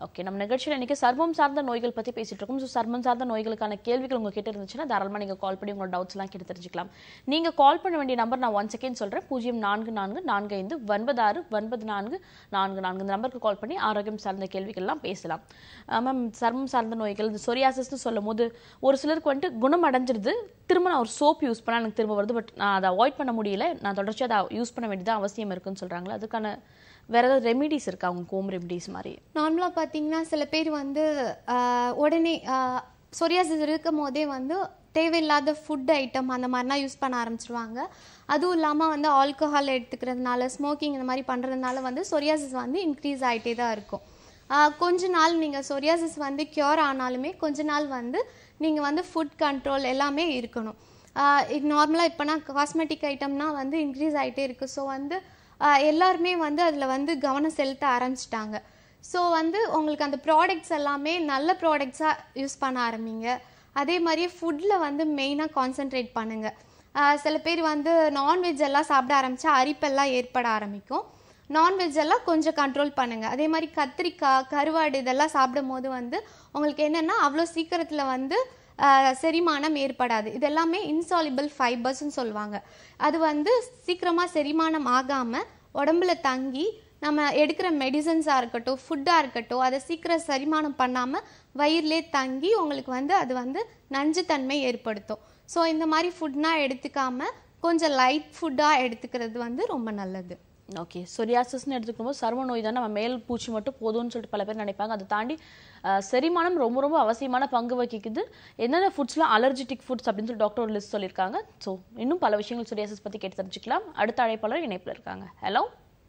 Speaker 1: ஓகே நம்ம நிகழ்ச்சியில் இன்னைக்கு சர்மம் சார்ந்த நோய்கள் பற்றி பேசிட்டு இருக்கோம் ஸோ சர்மம் சார்ந்த நோய்களுக்கான கேள்விகள் உங்ககிட்ட இருந்துச்சுன்னா தாராளமாக நீங்கள் கால் பண்ணி உங்களோட டவுட்ஸ்லாம் கேட்டு தெரிஞ்சுக்கலாம் நீங்கள் கால் பண்ண வேண்டிய நம்பர் நான் ஒன் செகண்ட் சொல்கிறேன் பூஜ்ஜியம் நான்கு நான்கு நான்கு ஐந்து ஒன்பது ஆறு ஒன்பது நான்கு நான்கு நான்கு இந்த நம்பருக்கு கால் பண்ணி ஆரோக்கியம் சார்ந்த கேள்விகள்லாம் பேசலாம் மேம் சர்மம் சார்ந்த நோய்கள் இந்த சொரியாசிஸ்னு சொல்லும் போது ஒரு சிலருக்கு வந்துட்டு குணம் அடைஞ்சிருது திரும்ப நான் ஒரு சோப் யூஸ் பண்ணால் எனக்கு திரும்ப வருது பட் நான் அதை அவாய்ட் பண்ண முடியல நான் தொடர்ச்சியாக அதை யூஸ் பண்ண வேண்டியது அவசியம் இருக்குன்னு சொல்கிறாங்களா அதுக்கான வேற ஏதாவது ரெமிடிஸ் இருக்கா அவங்க ஹோம் ரெமிடிஸ் மாதிரி
Speaker 2: நார்மலாக பார்த்தீங்கன்னா சில பேர் வந்து ஆஹ், உடனே சொரியாசிஸ் இருக்கும் போதே வந்து தேவையில்லாத ஃபுட் ஐட்டம் அந்த மாதிரிலாம் யூஸ் பண்ண ஆரம்பிச்சிருவாங்க அதுவும் இல்லாமல் வந்து ஆல்கஹால் எடுத்துக்கிறதுனால ஸ்மோக்கிங் இந்த மாதிரி பண்ணுறதுனால வந்து சொரியாசிஸ் வந்து இன்க்ரீஸ் ஆகிட்டே தான் இருக்கும் ஆஹ், கொஞ்ச நாள் நீங்கள் சொரியாசிஸ் வந்து க்யூர் ஆனாலுமே கொஞ்ச நாள் வந்து நீங்கள் வந்து ஃபுட் கண்ட்ரோல் எல்லாமே இருக்கணும் ஆஹ், இது நார்மலாக இப்போனா காஸ்மெட்டிக் ஐட்டம்னா வந்து இன்க்ரீஸ் ஆகிட்டே இருக்குது ஸோ வந்து ஆஹ், எல்லாருமே வந்து அதில் வந்து கவனம் செலுத்த ஆரம்பிச்சிட்டாங்க ஸோ வந்து உங்களுக்கு அந்த ப்ராடக்ட்ஸ் எல்லாமே நல்ல ப்ராடக்ட்ஸாக யூஸ் பண்ண ஆரம்பிங்க அதே மாதிரியே ஃபுட்டில் வந்து மெயினாக கான்சென்ட்ரேட் பண்ணுங்கள் சில பேர் வந்து நான்வெஜ் எல்லாம் சாப்பிட ஆரம்பித்தா அரிப்பெல்லாம் ஏற்பட ஆரம்பிக்கும் நான்வெஜ் எல்லாம் கொஞ்சம் கண்ட்ரோல் பண்ணுங்கள் அதே மாதிரி கத்திரிக்காய் கருவாடு இதெல்லாம் சாப்பிடும் போது வந்து உங்களுக்கு என்னென்னா அவ்வளோ சீக்கிரத்தில் வந்து ஆஹ், செரிமானம் ஏற்படாது இது எல்லாமே இன்சாலிபிள் ஃபைபர்ஸ்னு சொல்லுவாங்க அது வந்து சீக்கிரமாக செரிமானம் ஆகாமல் உடம்புல தங்கி நம்ம எடுக்கிற மெடிசன்ஸாக இருக்கட்டும் ஃபுட்டாக இருக்கட்டும் அதை சீக்கிரம் செரிமானம் பண்ணாமல் வயிறுலேயே தங்கி உங்களுக்கு வந்து அது வந்து நஞ்சுத்தன்மை ஏற்படுத்தும் ஸோ இந்த மாதிரி ஃபுட்னா எடுத்துக்காம கொஞ்சம் லைட் ஃபுட்டாக எடுத்துக்கிறது வந்து ரொம்ப நல்லது
Speaker 1: ஓகே சொரியாசிஸ்னு எடுத்துக்கும்போது சர்ம நோய் தான் நம்ம மேல் பூச்சி மட்டும் போதும்னு சொல்லிட்டு பல பேர் நினைப்பாங்க அதை தாண்டி அஹ், செரிமானம் ரொம்ப ரொம்ப அவசியமான பங்கு வகிக்குது என்னென்ன ஃபுட்ஸ்லாம் அலர்ஜிட்டிக் ஃபுட்ஸ் அப்படின்னு சொல்லி டாக்டர் ஒரு லிஸ்ட் சொல்லியிருக்காங்க ஸோ இன்னும் பல விஷயங்கள் சொரியாசிஸ் பற்றி கேட்டு தெரிஞ்சுக்கலாம் அடுத்த அழைப்பாளர் இணைப்பில் இருக்காங்க hello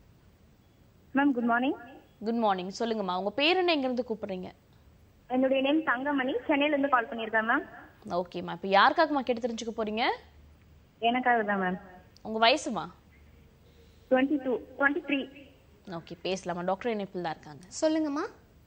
Speaker 9: ma'am good morning
Speaker 1: good morning சொல்லுங்கம்மா உங்க பேர் என்ன எங்கேருந்து கூப்பிடுறீங்க
Speaker 9: என்னுடைய நேம் தங்கமணி சென்னையில இருந்து கால் பண்ணியிருக்கேன் மேம்
Speaker 1: ஓகேம்மா இப்போ யாருக்காகம்மா கேட்டு தெரிஞ்சுக்க போறீங்க
Speaker 9: எனக்காக தான் மேம்
Speaker 1: உங்க வயசுமா
Speaker 9: twenty two twenty three
Speaker 1: okay பேசலாமா டாக்டர் இணைப்பில் தான் இருக்காங்க
Speaker 2: சொல்லுங்கம்மா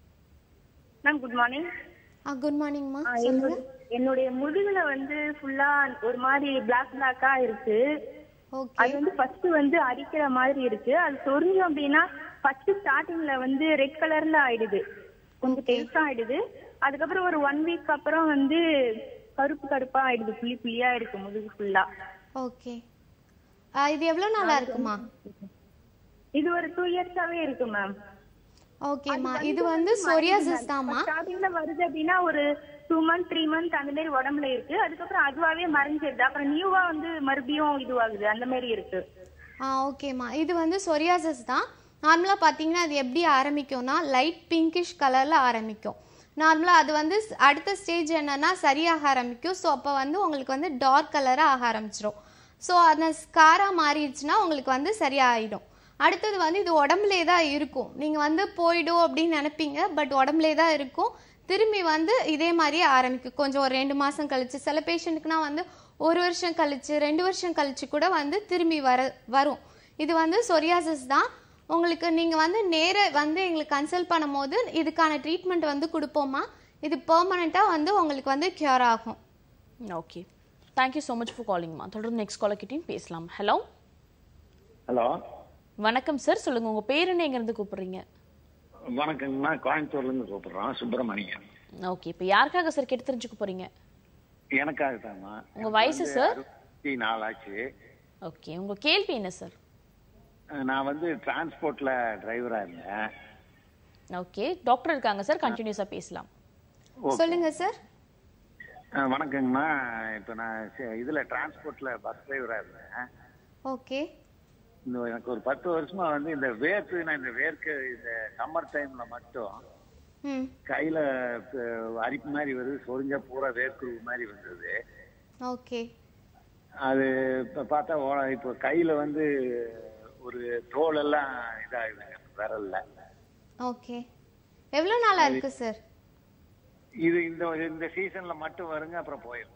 Speaker 9: மேம் குட் மார்னிங்
Speaker 2: ஆ குட் மார்னிங்மா சொல்லுங்க
Speaker 9: என்னுடைய முதுகுல வந்து ஃபுல்லா ஒரு மாதிரி பிளாக் பிளாக்கா இருக்கு
Speaker 2: ஓகே
Speaker 9: அது வந்து ஃபர்ஸ்ட் வந்து அரிக்கிற மாதிரி இருக்கு அது சொரிஞ்சோம் அப்படின்னா ஃபர்ஸ்ட் ஸ்டார்டிங்ல வந்து ரெட் கலர்ல ஆயிடுது கொஞ்சம் டென்ஸா ஆயிடுது அதுக்கப்புறம் ஒரு ஒன் வீக் அப்புறம் வந்து கருப்பு கருப்பா ஆயிடுது புள்ளி புள்ளியா இருக்கு முதுகு ஃபுல்லா
Speaker 2: ஓகே இது எவ்வளோ நாளாக இருக்குமா
Speaker 9: இது ஒரு டூ இயர்ஸாவே இருக்கு மேம்
Speaker 2: ஓகேம்மா இது வந்து சொரியாசிஸ் தாம்மா
Speaker 9: ஸ்டார்டிங்ல வருது அப்படின்னா ஒரு டூ மந்த் த்ரீ மந்த் அந்த மாதிரி உடம்புல இருக்கு அதுக்கப்புறம் அதுவாவே மறைஞ்சிருது அப்புறம் நியூவா வந்து மறுபடியும் இதுவாகுது அந்த மாதிரி இருக்கு
Speaker 2: ஆ ஓகேம்மா இது வந்து சொரியாசிஸ் தான் நார்மலாக பார்த்தீங்கன்னா அது எப்படி ஆரம்பிக்கும்னா லைட் பிங்கிஷ் கலரில் ஆரம்பிக்கும் நார்மலாக அது வந்து ஸ்- அடுத்த ஸ்டேஜ் என்னன்னா சரியாக ஆரம்பிக்கும் ஸோ அப்போ வந்து உங்களுக்கு வந்து டார்க் கலராக ஆக ஆரம்பிச்சிரும் ஸோ அந்த ஸ்காராக மாறிடுச்சுன்னா உங்களுக்கு வந்து சரியாயிடும் அடுத்தது வந்து இது உடம்புலே தான் இருக்கும் நீங்கள் வந்து போயிடும் அப்படின்னு நினைப்பீங்க பட் உடம்புலே தான் இருக்கும் திரும்பி வந்து இதே மாதிரியே ஆரம்பிக்கும் கொஞ்சம் ஒரு ரெண்டு மாதம் கழிச்சு சில பேஷண்ட்டுக்குனா வந்து ஒரு வருஷம் கழிச்சு ரெண்டு வருஷம் கழிச்சு கூட வந்து திரும்பி வர வரும் இது வந்து சொரியாசிஸ் தான் உங்களுக்கு நீங்கள் வந்து நேர வந்து எங்களுக்கு கன்சல்ட் பண்ணும்போது இதுக்கான ட்ரீட்மெண்ட் வந்து கொடுப்போமா இது பெர்மனெண்ட்டாக வந்து உங்களுக்கு வந்து க்யூர் ஆகும்
Speaker 1: okay thank you so much for காலிங்மா தொடர்ந்து நெக்ஸ்ட் காலர் கிட்டையும் பேசலாம் ஹலோ
Speaker 10: ஹலோ
Speaker 1: வணக்கம் சார் சொல்லுங்க உங்க பேர் என்ன எங்கேருந்து கூப்பிடுறீங்க
Speaker 10: வணக்கங்கம்மா கோயம்புத்தூர்ல இருந்து கூப்பிடுறோம் சுப்பிரமணியன்
Speaker 1: ஓகே இப்போ யாருக்காக சார் கேட்டு தெரிஞ்சுக்க போறீங்க
Speaker 10: எனக்காக தாம்மா
Speaker 1: உங்க வயசு சார்
Speaker 10: அறுபத்தி நாலாச்சு
Speaker 1: ஓகே உங்க கேள்வி என்ன சார்
Speaker 10: நான் வந்து டிரான்ஸ்போர்ட்ல டிரைவரா இருந்தேன்
Speaker 1: ஓகே டாக்டர் இருக்காங்க சார் கண்டினியூஸாக பேசலாம்
Speaker 10: ஓகே.
Speaker 2: சொல்லுங்க சார்
Speaker 10: அஹ், வணக்கங்கம்மா இப்ப நான் சி- இதுல டிரான்ஸ்போர்ட்ல பஸ் டிரைவரா இருந்தேன்
Speaker 2: ஓகே
Speaker 10: இந்த எனக்கு ஒரு பத்து வருஷமா வந்து இந்த வேர்க்கு நான் இந்த வேர்க்கு இந்த சம்மர் டைம்ல மட்டும்
Speaker 2: ம்
Speaker 10: கையில அஹ், அரிப்பு மாதிரி வருது சொரிஞ்சா பூரா வேர்க்கு மாதிரி வந்தது
Speaker 2: ஓகே
Speaker 10: அது இப்ப பார்த்தா ஓ- இப்போ கையில வந்து ஒரு தோல் எல்லாம் இதாகுதுங்க விரல்ல
Speaker 2: ஓகே எவ்வளோ நாளாக இருக்கு சார்
Speaker 10: இது இந்த இந்த சீசன்ல மட்டும் வருங்க அப்புறம் போயிடும்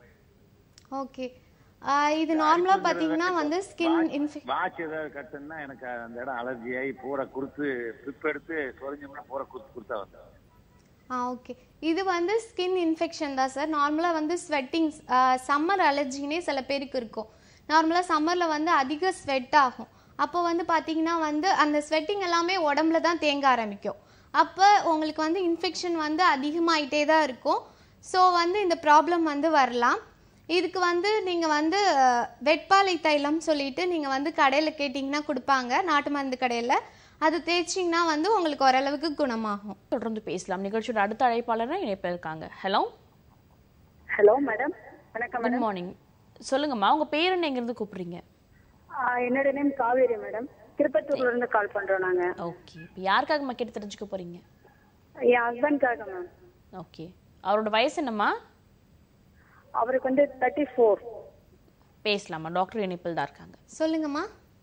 Speaker 2: ஓகே இது நார்மலாக பார்த்தீங்கன்னா வந்து ஸ்கின் இன்ஃபெக்ட்
Speaker 10: வாட்ச் ஏதாவது கட்டுன்னா எனக்கு அந்த இடம் அலர்ஜி ஆகி பூரா குறுத்து ட்ரிப் எடுத்து சொரிஞ்சோம்னா பூரா குறுத்து குறுத்தா வந்து
Speaker 2: ஆ ஓகே இது வந்து ஸ்கின் இன்ஃபெக்ஷன் தான் சார் நார்மலாக வந்து ஸ்வெட்டிங் சம்மர் அலர்ஜினே சில பேருக்கு இருக்கும் நார்மலாக சம்மரில் வந்து அதிக ஸ்வெட் ஆகும் அப்போ வந்து பார்த்தீங்கன்னா வந்து அந்த ஸ்வெட்டிங் எல்லாமே உடம்புல தான் தேங்க ஆரம்பிக்கும் அப்போ உங்களுக்கு வந்து இன்ஃபெக்ஷன் வந்து அதிகமாயிட்டே தான் இருக்கும் ஸோ வந்து இந்த ப்ராப்ளம் வந்து வரலாம் இதுக்கு வந்து நீங்கள் வந்து அஹ், வெட்பாலை தைலம் சொல்லிட்டு நீங்கள் வந்து கடையில் கேட்டிங்கன்னா கொடுப்பாங்க நாட்டு மருந்து கடையில் அது தேய்ச்சிங்கன்னா வந்து உங்களுக்கு ஓரளவுக்கு குணமாகும்
Speaker 1: தொடர்ந்து பேசலாம் நிகழ்ச்சியோட அடுத்த அழைப்பாளர் இணைப்பில் இருக்காங்க ஹலோ
Speaker 11: ஹலோ மேடம் வணக்கம்
Speaker 1: குட் மார்னிங் சொல்லுங்கம்மா உங்க பேர் என்ன எங்கிருந்து கூப்பிடுறீங்க
Speaker 11: ஆஹ் என்னோட நேம் காவேரி மேடம் திருப்பத்தூர்ல இருந்து கால் பண்றோம் நாங்க
Speaker 1: ஓகே இப்போ யாருக்காகம்மா கேட்டு தெரிஞ்சுக்க போறீங்க
Speaker 11: என் ஹஸ்பண்ட்காக மேம்
Speaker 1: ஓகே அவரோட வயசு என்னம்மா
Speaker 11: அவருக்கு வந்து தேர்ட்டி ஃபோர்
Speaker 1: பேசலாமா டாக்டர் இணைப்பில் தான் இருக்காங்க
Speaker 2: சொல்லுங்கம்மா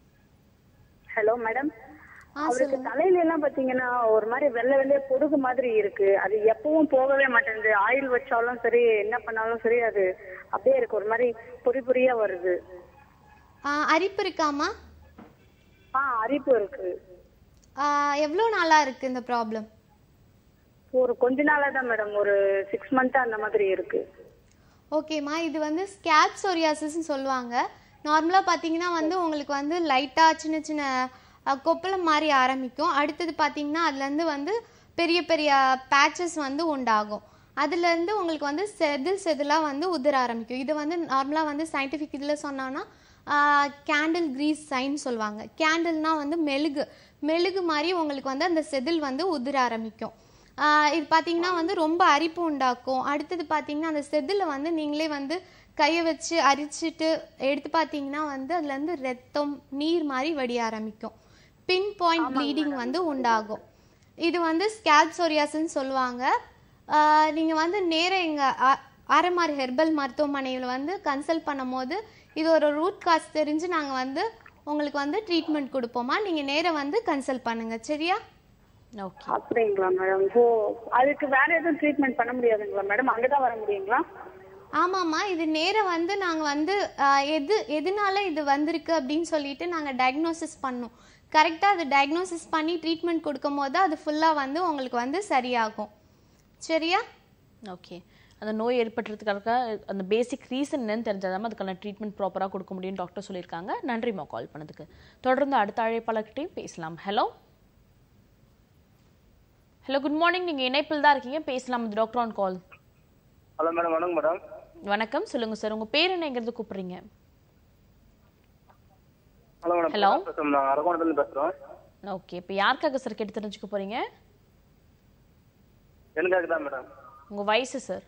Speaker 11: ஹலோ மேடம் அவருக்கு தலையில எல்லாம் பாத்தீங்கன்னா ஒரு மாதிரி வெள்ளை வெள்ளைய பொடுகு மாதிரி இருக்கு அது எப்பவும் போகவே மாட்டேங்குது ஆயில் வச்சாலும் சரி என்ன பண்ணாலும் சரி அது அப்படியே இருக்கு ஒரு மாதிரி பொறி பொறியா வருது
Speaker 2: ஆ, அரிப்பு இருக்காமா
Speaker 11: ஆ அரிப்பு இருக்கு
Speaker 2: எவ்வளோ நாளாக இருக்குது இந்த ப்ராப்ளம்
Speaker 11: ஒரு கொஞ்ச நாளா தான் மேடம் ஒரு சிக்ஸ் மந்த்தா அந்த மாதிரி இருக்கு
Speaker 2: ஓகேம்மா இது வந்து ஸ்கேப் சொரியாசிஸ்ன்னு சொல்லுவாங்க நார்மலாக பார்த்தீங்கன்னா வந்து உங்களுக்கு வந்து லைட்டாக சின்ன சின்ன அஹ், கொப்பளம் மாதிரி ஆரம்பிக்கும் அடுத்தது பார்த்தீங்கன்னா அதுலேருந்து வந்து பெரிய பெரிய பேச்சஸ் வந்து உண்டாகும் அதுலேருந்து உங்களுக்கு வந்து செதில் செதிலாக வந்து உதிர ஆரம்பிக்கும் இது வந்து நார்மலாக வந்து சயின்டிஃபிக் இதில் சொன்னோன்னா கேண்டில் கிரீஸ் சைன் சொல்லுவாங்க கேண்டில்னா வந்து மெழுகு மெழுகு மாதிரி உங்களுக்கு வந்து அந்த செதில் வந்து உதிர ஆரம்பிக்கும் ஆஹ் இது பார்த்தீங்கன்னா வந்து ரொம்ப அரிப்பு உண்டாக்கும் அடுத்தது பார்த்தீங்கன்னா அந்த செதில் வந்து நீங்களே வந்து கையை வச்சு அரிச்சிட்டு எடுத்து பார்த்தீங்கன்னா வந்து அதுலேருந்து ரத்தம் நீர் மாதிரி வடிய ஆரம்பிக்கும் பின் பாயிண்ட் ப்ளீடிங் வந்து உண்டாகும் இது வந்து ஸ்கேல்ப் சொரியாஸ்ன்னு சொல்லுவாங்க நீங்கள் வந்து நேரா எங்கள் ஆர்எம்ஆர் ஹெர்பல் மருத்துவமனையில் வந்து கன்சல்ட் பண்ணும்போது இது ஒரு ரூட் காஸ் தெரிஞ்சு நாங்கள் வந்து உங்களுக்கு வந்து ட்ரீட்மெண்ட் கொடுப்போமா நீங்கள் நேரா வந்து கன்சல்ட் பண்ணுங்கள் சரியா
Speaker 1: ஓகே
Speaker 11: அப்படிங்களா மேடம் ஓ அதுக்கு வேற எதுவும் ட்ரீட்மெண்ட் பண்ண முடியாதுங்களா மேடம் அங்கதான் வர முடியுங்களா
Speaker 2: ஆமாம்மா இது நேரா வந்து நாங்கள் வந்து ஆஹ், எது எதனால இது வந்திருக்கு அப்படின்னு சொல்லிட்டு நாங்கள் டயக்னோசிஸ் பண்ணோம் கரெக்டாக அது டயக்னோசிஸ் பண்ணி ட்ரீட்மெண்ட் கொடுக்கும் போது அது ஃபுல்லாக வந்து உங்களுக்கு வந்து சரியாகும் சரியா
Speaker 1: ஓகே அந்த நோய் ஏற்பட்டுறதுக்காக அந்த பேசிக் ரீசன் என்னன்னு தெரிஞ்சாதான் அதுக்கான ட்ரீட்மெண்ட் ப்ராப்பராக கொடுக்க முடியும்னு டாக்டர் சொல்லியிருக்காங்க நன்றிம்மா கால் பண்ணதுக்கு தொடர்ந்து அடுத்த அழைப்பாளர்கிட்டையும் பேசலாம் ஹலோ ஹலோ குட் மார்னிங் நீங்கள் இணைப்பில் தான் இருக்கீங்க பேசலாம் இது doctor on call
Speaker 7: hello madam வணக்கம் மேடம்
Speaker 1: வணக்கம் சொல்லுங்க சார் உங்க பேர் என்ன எங்கிறது கூப்பிடுறீங்க
Speaker 7: ஹலோ மேடம்
Speaker 1: Hello.
Speaker 7: பேசுறோம் நான் அரக்கோணத்துலேருந்து பேசுகிறோம்
Speaker 1: ஓகே இப்போ யாருக்காக சார் கேட்டு தெரிஞ்சுக்க போறீங்க
Speaker 7: எனக்காக தான் மேடம்
Speaker 1: உங்க வயசு சார்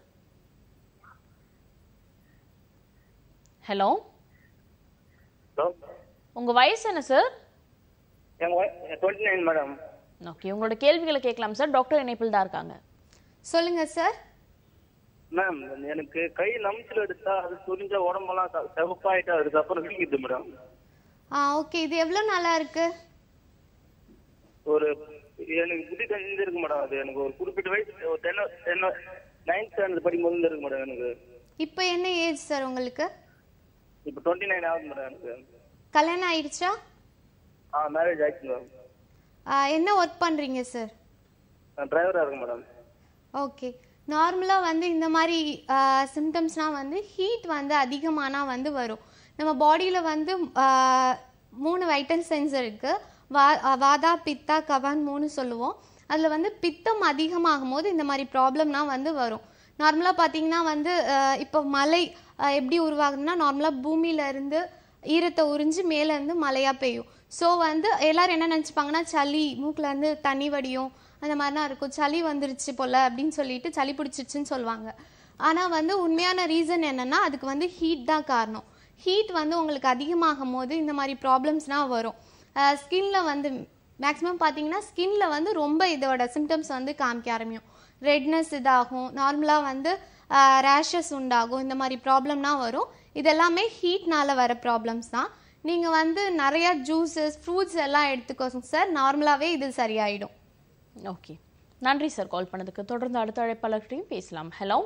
Speaker 1: ஹலோ
Speaker 7: ஹலோ
Speaker 1: உங்க வயசு என்ன சார்
Speaker 7: எங்கள் டுவெண்ட்டி நைன் மேடம்
Speaker 1: ஓகே உங்களோட கேள்விகளை கேட்கலாம் சார் டாக்டர் இணைப்பில் தான் இருக்காங்க
Speaker 2: சொல்லுங்க சார்
Speaker 7: மேம் எனக்கு கை நமிச்சில் எடுத்தா அது சுரிஞ்ச உடம்பெல்லாம் செ- செவப்பாயிட்டா இருக்கு அப்புறம் வீங்கிடுது மேடம்
Speaker 2: ஆ ஓகே இது எவ்வளோ நாளா இருக்கு
Speaker 7: ஒரு எனக்கு புத்தி தெரிஞ்சிருக்கு மேடம் அது எனக்கு ஒரு குறிப்பிட்ட வயசு ஒரு டென் டென் நைன்த் ஸ்டாண்டர்ட் படிக்கும் போது இருக்கு மேடம் எனக்கு
Speaker 2: இப்போ என்ன ஏஜ் சார் உங்களுக்கு
Speaker 7: இப்போ டுவெண்ட்டி நைன் ஆகுது மேடம் எனக்கு
Speaker 2: கல்யாணம் ஆயிடுச்சா
Speaker 7: ஆ மேரேஜ் ஆயிடுச்சு மேடம்
Speaker 2: ஆ, என்ன ஒர்க் பண்ணுறீங்க சார்
Speaker 7: நான் டிரைவராக இருக்கேன் மேடம்
Speaker 2: ஓகே நார்மலாக வந்து இந்த மாதிரி சிம்டம்ஸ்னால் வந்து ஹீட் வந்து அதிகமானா வந்து வரும் நம்ம பாடியில் வந்து ஆ, மூணு வைட்டல் சென்ஸ் இருக்குது வா ஆ, வாதா பித்தா கவான் மூணு சொல்லுவோம் அதில் வந்து பித்தம் அதிகமாகும் போது இந்த மாதிரி ப்ராப்ளம்லாம் வந்து வரும் நார்மலாக பார்த்தீங்கன்னா வந்து ஆ, இப்போ மழை ஆ, எப்படி உருவாகுதுன்னா நார்மலாக பூமியில இருந்து ஈரத்தை உறிஞ்சு மேலேருந்து மழையாக பெய்யும் ஸோ வந்து எல்லாரும் என்ன நினச்சிப்பாங்கன்னா சளி மூக்குல இருந்து தண்ணி வடியும் அந்த மாதிரிலாம் இருக்கும் சளி வந்துருச்சு போல அப்படின்னு சொல்லிட்டு சளி பிடிச்சிருச்சுன்னு சொல்லுவாங்க ஆனால் வந்து உண்மையான ரீசன் என்னன்னா அதுக்கு வந்து ஹீட் தான் காரணம் ஹீட் வந்து உங்களுக்கு அதிகமாகும் போது இந்த மாதிரி ப்ராப்ளம்ஸ்லாம் வரும் ஸ்கின்ல வந்து மேக்ஸிமம் பார்த்தீங்கன்னா ஸ்கின்ல வந்து ரொம்ப இதோட சிம்டம்ஸ் வந்து காமிக்க ஆரம்பிக்கும் ரெட்னஸ் இதாகும் நார்மலாக வந்து ரேஷஸ் உண்டாகும் இந்த மாதிரி ப்ராப்ளம்லாம் வரும் இதெல்லாமே ஹீட்னால வர ப்ராப்ளம்ஸ் தான் நீங்கள் வந்து நிறைய ஜூஸஸ் ஃப்ரூட்ஸ் எல்லாம் எடுத்துக்கோங்க சார் நார்மலாகவே இது சரியாயிடும்
Speaker 1: ஓகே நன்றி சார் கால் பண்ணதுக்கு தொடர்ந்து அடுத்த அழைப்பாளர்கிட்டையும் பேசலாம் ஹலோ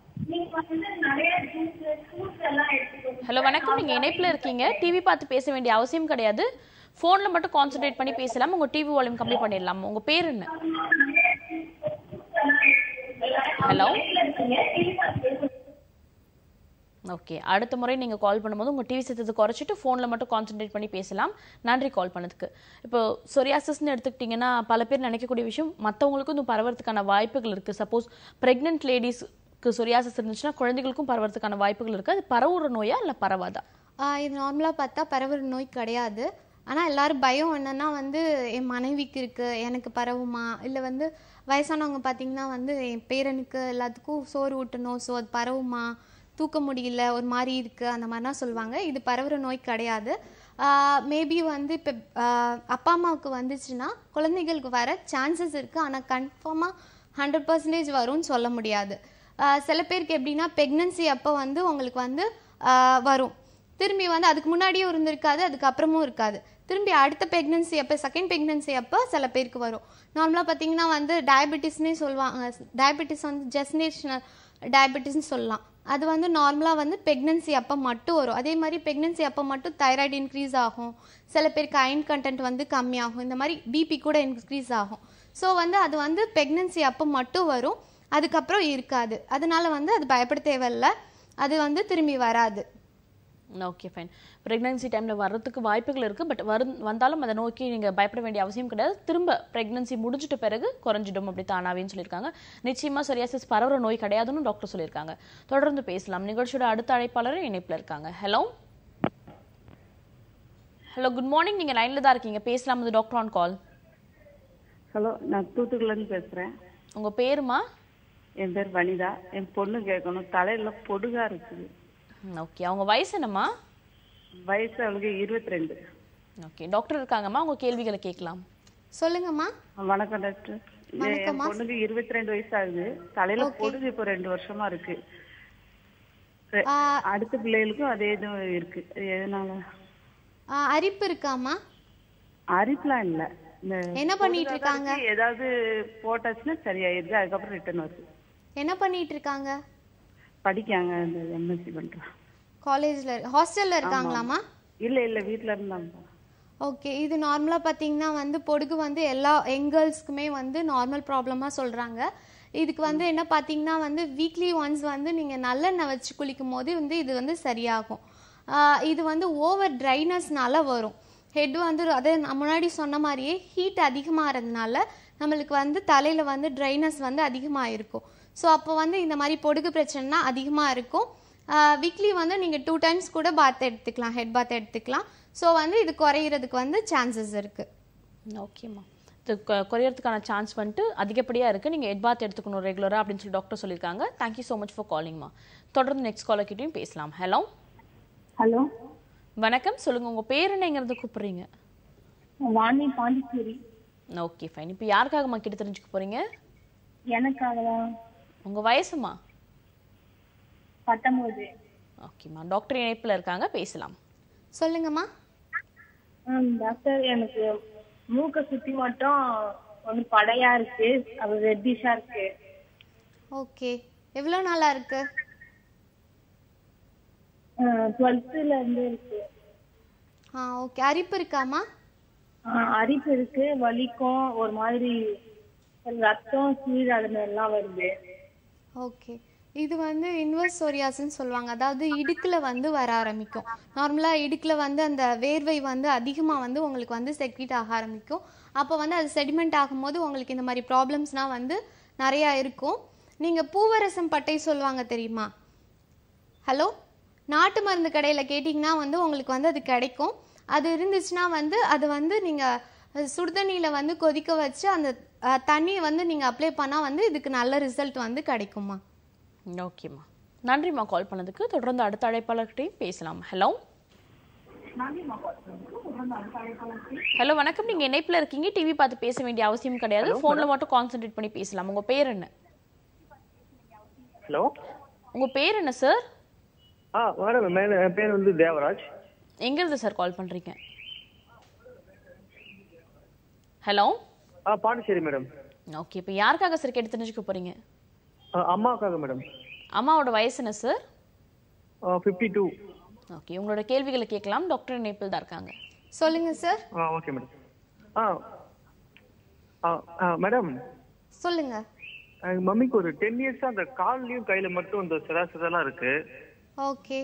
Speaker 1: ஹலோ வணக்கம் நீங்க இணைப்புல இருக்கீங்க டிவி பார்த்து பேச வேண்டிய அவசியம் கிடையாது போன்ல மட்டும் கான்சென்ட்ரேட் பண்ணி பேசலாம் உங்க டிவி வால்யூம் கம்மி பண்ணிடலாம் உங்க பேர் என்ன ஹலோ ஓகே அடுத்த முறை நீங்க கால் பண்ணும்போது உங்க டிவி சத்தத்தை குறைச்சிட்டு ஃபோன்ல மட்டும் கான்சென்ட்ரேட் பண்ணி பேசலாம் நன்றி கால் பண்ணதுக்கு இப்போ சொரியாசிஸ்னு எடுத்துக்கிட்டிங்கன்னா பல பேர் நினைக்கக்கூடிய விஷயம் மற்றவங்களுக்கும் இது பரவறதுக்கான வாய்ப்புகள் இருக்கு சப்போஸ் பிரெக்னென்ட் லேடிஸ்க்கு சொரியாசிஸ் இருந்துச்சுன்னா குழந்தைகளுக்கும் பரவறதுக்கான வாய்ப்புகள் இருக்கு அது பரவுற நோயா இல்ல பரவாதா
Speaker 2: ஆஹ் இது நார்மலாக பார்த்தா பரவுற நோய் கிடையாது ஆனால் எல்லாரும் பயம் என்னன்னா வந்து என் மனைவிக்கு இருக்கு எனக்கு பரவுமா இல்லை வந்து வயசானவங்க பார்த்தீங்கன்னா வந்து என் பேரனுக்கு எல்லாத்துக்கும் சோறு ஊட்டணும் ஸோ அது பரவுமா தூக்க முடியல ஒரு மாதிரி இருக்கு அந்த மாதிரிலாம் சொல்லுவாங்க இது பரவுற நோய் கிடையாது மேபி வந்து இப்போ அப்பா அம்மாவுக்கு வந்துச்சுன்னா குழந்தைகளுக்கு வர சான்சஸ் இருக்குது ஆனால் கன்ஃபார்மாக ஹண்ட்ரட் பர்சன்டேஜ் வரும்னு சொல்ல முடியாது ஆஹ் சில பேருக்கு எப்படின்னா ப்ரெக்னன்சி அப்போ வந்து உங்களுக்கு வந்து ஆஹ் வரும் திரும்பி வந்து அதுக்கு முன்னாடியும் இருந்திருக்காது அதுக்கப்புறமும் இருக்காது திரும்பி அடுத்த ப்ரெக்னன்சி அப்போ செகண்ட் ப்ரெக்னன்சி அப்போ சில பேருக்கு வரும் நார்மலாக பார்த்தீங்கன்னா வந்து டயபெட்டிஸ்னே சொல்லுவாங்க டயபெட்டிஸ் வந்து ஜெஸ்னேஷனல் டயபெட்டிஸ்னு சொல்லலாம் அது வந்து நார்மலாக வந்து ப்ரெக்னன்சி அப்போ மட்டும் வரும் அதே மாதிரி ப்ரெக்னன்சி அப்போ மட்டும் தைராய்டு இன்க்ரீஸ் ஆகும் சில பேருக்கு அயன் கண்டென்ட் வந்து கம்மியாகும் இந்த மாதிரி பிபி கூட இன்க்ரீஸ் ஆகும் ஸோ வந்து அது வந்து ப்ரெக்னன்சி அப்போ மட்டும் வரும் அதுக்கப்புறம் இருக்காது அதனால வந்து அது பயப்பட தேவையில்ல அது வந்து திரும்பி வராது
Speaker 1: ஓகே ஃபைன் ப்ரெக்னன்சி டைமில் வர்றதுக்கு வாய்ப்புகள் இருக்குது பட் வரு வந்தாலும் அதை நோக்கி நீங்கள் பயப்பட வேண்டிய அவசியம் கிடையாது திரும்ப ப்ரெக்னன்சி முடிஞ்சிட்ட பிறகு குறைஞ்சிடும் அப்படி தானாவேன்னு சொல்லியிருக்காங்க நிச்சயமாக சொரியாசிஸ் பரவுற நோய் கிடையாதுன்னு டாக்டர் சொல்லியிருக்காங்க தொடர்ந்து பேசலாம் நிகழ்ச்சியோட அடுத்த அழைப்பாளரும் இணைப்பில் இருக்காங்க ஹலோ ஹலோ குட் மார்னிங் நீங்கள் லைனில் தான் இருக்கீங்க பேசலாம் இது டாக்டர் ஆன் கால்
Speaker 12: ஹலோ நான் தூத்துக்குடிலேருந்து பேசுகிறேன்
Speaker 1: உங்கள் பேருமா
Speaker 12: என் பேர் வனிதா என் பொண்ணு கேட்கணும் தலையில பொடுகா இருக்குது
Speaker 1: ஓகே அவங்க வயசு என்னம்மா
Speaker 12: வயசு அவளுக்கு இருபத்தி ரெண்டு
Speaker 1: ஓகே டாக்டர் இருக்காங்கம்மா உங்கள் கேள்விகளை கேட்கலாம்
Speaker 2: சொல்லுங்கம்மா
Speaker 12: வணக்கம் டாக்டர் என்
Speaker 2: வணக்கம்மா.
Speaker 12: பொண்ணுக்கு இருபத்தி ரெண்டு வயசு ஆகுது தலையில பொடுகு இப்போ ரெண்டு வருஷமா இருக்கு ரெ- அடுத்த பிள்ளைகளுக்கும் அதே இது இருக்கு அது எதனால
Speaker 2: ஆஹ் அரிப்பு இருக்காம்மா
Speaker 12: அரிப்புலாம் இல்ல இந்த
Speaker 2: என்ன பண்ணிட்டு
Speaker 12: பொடுகாதான்
Speaker 2: இருக்காங்க?
Speaker 12: இருக்கு. ஏதாவது போட்டாச்சுன்னா சரியாயிருது அதுக்கப்புறம் ரிட்டர்ன் வருது
Speaker 2: என்ன பண்ணிட்டு இருக்காங்க
Speaker 12: படிக்காங்க இந்த எம்எஸ்சி பண்றான்
Speaker 2: காலேஜ்ல ஹாஸ்டல்ல இருக்காங்களாமா
Speaker 12: இல்ல இல்ல வீட்ல இருந்தாங்க
Speaker 2: ஓகே இது நார்மலாக பார்த்தீங்கன்னா வந்து பொடுகு வந்து எல்லா யங் கேர்ள்ஸ்க்குமே வந்து நார்மல் ப்ராப்ளமாக சொல்கிறாங்க இதுக்கு வந்து என்ன பார்த்தீங்கன்னா வந்து வீக்லி ஒன்ஸ் வந்து நீங்கள் நல்லெண்ணெய் வச்சு குளிக்கும் போது வந்து இது வந்து சரியாகும் ஆஹ் இது வந்து ஓவர் ட்ரைனஸ்னால வரும் ஹெட் வந்து அதே நான் முன்னாடி சொன்ன மாதிரியே ஹீட் அதிகமாகிறதுனால நம்மளுக்கு வந்து தலையில் வந்து ட்ரைனஸ் வந்து அதிகமாக இருக்கும் ஸோ அப்போ வந்து இந்த மாதிரி பொடுகு பிரச்சனைனா அதிகமாக இருக்கும் வீக்லி வந்து நீங்கள் டூ டைம்ஸ் கூட பாத் எடுத்துக்கலாம் ஹெட் பாத் எடுத்துக்கலாம் ஸோ வந்து இது குறையிறதுக்கு வந்து சான்சஸ் இருக்குது
Speaker 1: ஓகேம்மா இது கொ- குறையறதுக்கான சான்ஸ் வந்துட்டு அதிகப்படியாக இருக்குது நீங்கள் எட்பாத் எடுத்துக்கணும் ரெகுலராக அப்படின்னு சொல்லி டாக்டர் சொல்லியிருக்காங்க தேங்க்யூ ஸோ மச் ஃபார் காலிங்மா தொடர்ந்து நெக்ஸ்ட் காலர் கிட்டயும் பேசலாம் ஹலோ
Speaker 9: ஹலோ
Speaker 1: வணக்கம் சொல்லுங்கள் உங்கள் பேர் என்னங்கிறது கூப்பிடுறீங்க
Speaker 9: வாணி பாண்டிச்சேரி
Speaker 1: ஓகே ஃபைன் இப்போ யாருக்காகம்மா கிட்ட தெரிஞ்சுக்க போகிறீங்க
Speaker 9: எனக்காகவா
Speaker 1: உங்கள் வயசுமா
Speaker 9: பத்தொன்பது
Speaker 1: ஓகேம்மா டாக்டர் இணைப்பில் இருக்காங்க பேசலாம்
Speaker 2: சொல்லுங்கம்மா
Speaker 9: ம், டாக்டர் எனக்கு மூக்க சுத்தி மட்டும் ஒன்று படையா இருக்கு அது ரெட்டிஷா இருக்கு
Speaker 2: ஓகே எவ்வளோ நாளாக இருக்கு
Speaker 9: டுவெல்த்துல இருந்து இருக்கு
Speaker 2: ஆ ஓகே அரிப்பு இருக்காம்மா
Speaker 9: ஆ, அரிப்பு இருக்கு வலிக்கும் ஒரு மாதிரி ரத்தம் சீழ் அது மாதிரிலாம் வருது
Speaker 2: ஓகே இது வந்து இன்வெர்ஸ் சோரியாஸ்ன்னு சொல்லுவாங்க அதாவது இடுக்கில் வந்து வர ஆரம்பிக்கும் நார்மலாக இடுக்கில் வந்து அந்த வேர்வை வந்து அதிகமாக வந்து உங்களுக்கு வந்து செக்ரீட் ஆக ஆரம்பிக்கும் அப்போ வந்து அது செடிமெண்ட் ஆகும்போது உங்களுக்கு இந்த மாதிரி ப்ராப்ளம்ஸ்னால் வந்து நிறையா இருக்கும் நீங்கள் பூவரசம் பட்டை சொல்லுவாங்க தெரியுமா ஹலோ நாட்டு மருந்து கடையில் கேட்டிங்கன்னா வந்து உங்களுக்கு வந்து அது கிடைக்கும் அது இருந்துச்சுன்னா வந்து அது வந்து நீங்கள் சுடுதண்ணியில் வந்து கொதிக்க வச்சு அந்த அஹ், தண்ணியை வந்து நீங்கள் அப்ளை பண்ணால் வந்து இதுக்கு நல்ல ரிசல்ட் வந்து கிடைக்குமா
Speaker 1: ஓகேம்மா நன்றிம்மா கால் பண்ணதுக்கு தொடர்ந்து அடுத்த அழைப்பாளர்கிட்டையும் பேசலாம் ஹலோ ஹலோ வணக்கம் நீங்க இணைப்புல இருக்கீங்க டிவி பார்த்து பேச வேண்டிய அவசியம் கிடையாது போன்ல மட்டும் கான்சென்ட்ரேட் பண்ணி பேசலாம் உங்க பேர் என்ன
Speaker 13: ஹலோ
Speaker 1: உங்க பேர் என்ன சார்
Speaker 13: ஆ மேடம் மேல என் பேர் வந்து தேவராஜ்
Speaker 1: எங்க இருந்து சார் கால் பண்றீங்க ஹலோ
Speaker 13: ஆ பாண்டிச்சேரி மேடம்
Speaker 1: ஓகே இப்போ யாருக்காக சார் கேட்டு தெரிஞ்சுக்க போறீங்க
Speaker 13: அம்மாவுக்காக மேடம்
Speaker 1: அம்மாவோட வயசு என்ன சார்
Speaker 13: ஃபிஃப்டி டூ
Speaker 1: ஓகே உங்களோட கேள்விகளை கேட்கலாம் டாக்டர் இணைப்பில் தான் இருக்காங்க
Speaker 2: சொல்லுங்க சார்
Speaker 13: ஆ ஓகே மேடம் ஆ ஆ ஆ மேடம்
Speaker 2: சொல்லுங்க
Speaker 13: எங்க மம்மிக்கு ஒரு டென் இயர்ஸா அந்த கால்லயும் கையில மட்டும் இந்த சிரா சிரலாம் இருக்கு
Speaker 2: ஓகே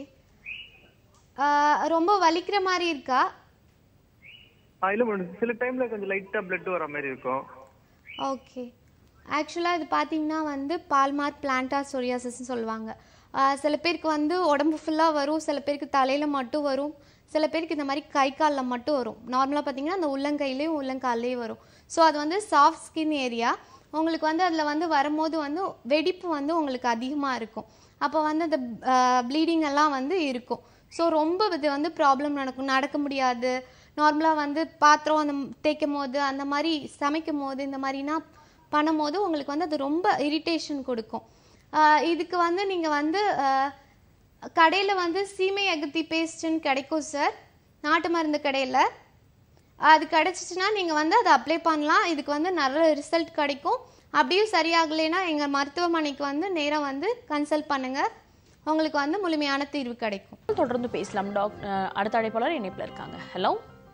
Speaker 2: ரொம்ப வலிக்கிற மாதிரி இருக்கா
Speaker 13: ஆ இல்ல மேடம் சில டைம்ல கொஞ்சம் லைட்டா பிளட் வர மாதிரி இருக்கும்
Speaker 2: ஓகே ஆக்சுவலாக இது பார்த்தீங்கன்னா வந்து பால்மார்க் பிளான்டா சொரியாசிஸ்ன்னு சொல்லுவாங்க ஆஹ் சில பேருக்கு வந்து உடம்பு ஃபுல்லாக வரும் சில பேருக்கு தலையில் மட்டும் வரும் சில பேருக்கு இந்த மாதிரி கை காலில் மட்டும் வரும் நார்மலாக பார்த்தீங்கன்னா அந்த உள்ளங்கையிலையும் உள்ளங்கால்லையும் வரும் ஸோ அது வந்து சாஃப்ட் ஸ்கின் ஏரியா உங்களுக்கு வந்து அதில் வந்து வரும்போது வந்து வெடிப்பு வந்து உங்களுக்கு அதிகமாக இருக்கும் அப்போ வந்து அந்த ப்ளீடிங் எல்லாம் வந்து இருக்கும் ஸோ ரொம்ப இது வந்து ப்ராப்ளம் நடக்கும் நடக்க முடியாது நார்மலாக வந்து பாத்திரம் அந்த தேய்க்கும் போது அந்த மாதிரி சமைக்கும் போது இந்த மாதிரினா பண்ணும்போது உங்களுக்கு வந்து அது ரொம்ப இரிட்டேஷன் கொடுக்கும் ஆஹ் இதுக்கு வந்து நீங்கள் வந்து கடையில் வந்து சீமை அகத்தி பேஸ்ட்டுன்னு கிடைக்கும் சார் நாட்டு மருந்து கடையில் அது கிடைச்சிச்சுன்னா நீங்கள் வந்து அதை அப்ளை பண்ணலாம் இதுக்கு வந்து நல்ல ரிசல்ட் கிடைக்கும் அப்படியும் சரியாகலைன்னா எங்கள் மருத்துவமனைக்கு வந்து நேராக வந்து கன்சல்ட் பண்ணுங்கள் உங்களுக்கு வந்து முழுமையான தீர்வு கிடைக்கும்
Speaker 1: தொடர்ந்து பேசலாம் டாக் அஹ் அடுத்த அழைப்பாளர் இணைப்பில் இருக்காங்க ஹலோ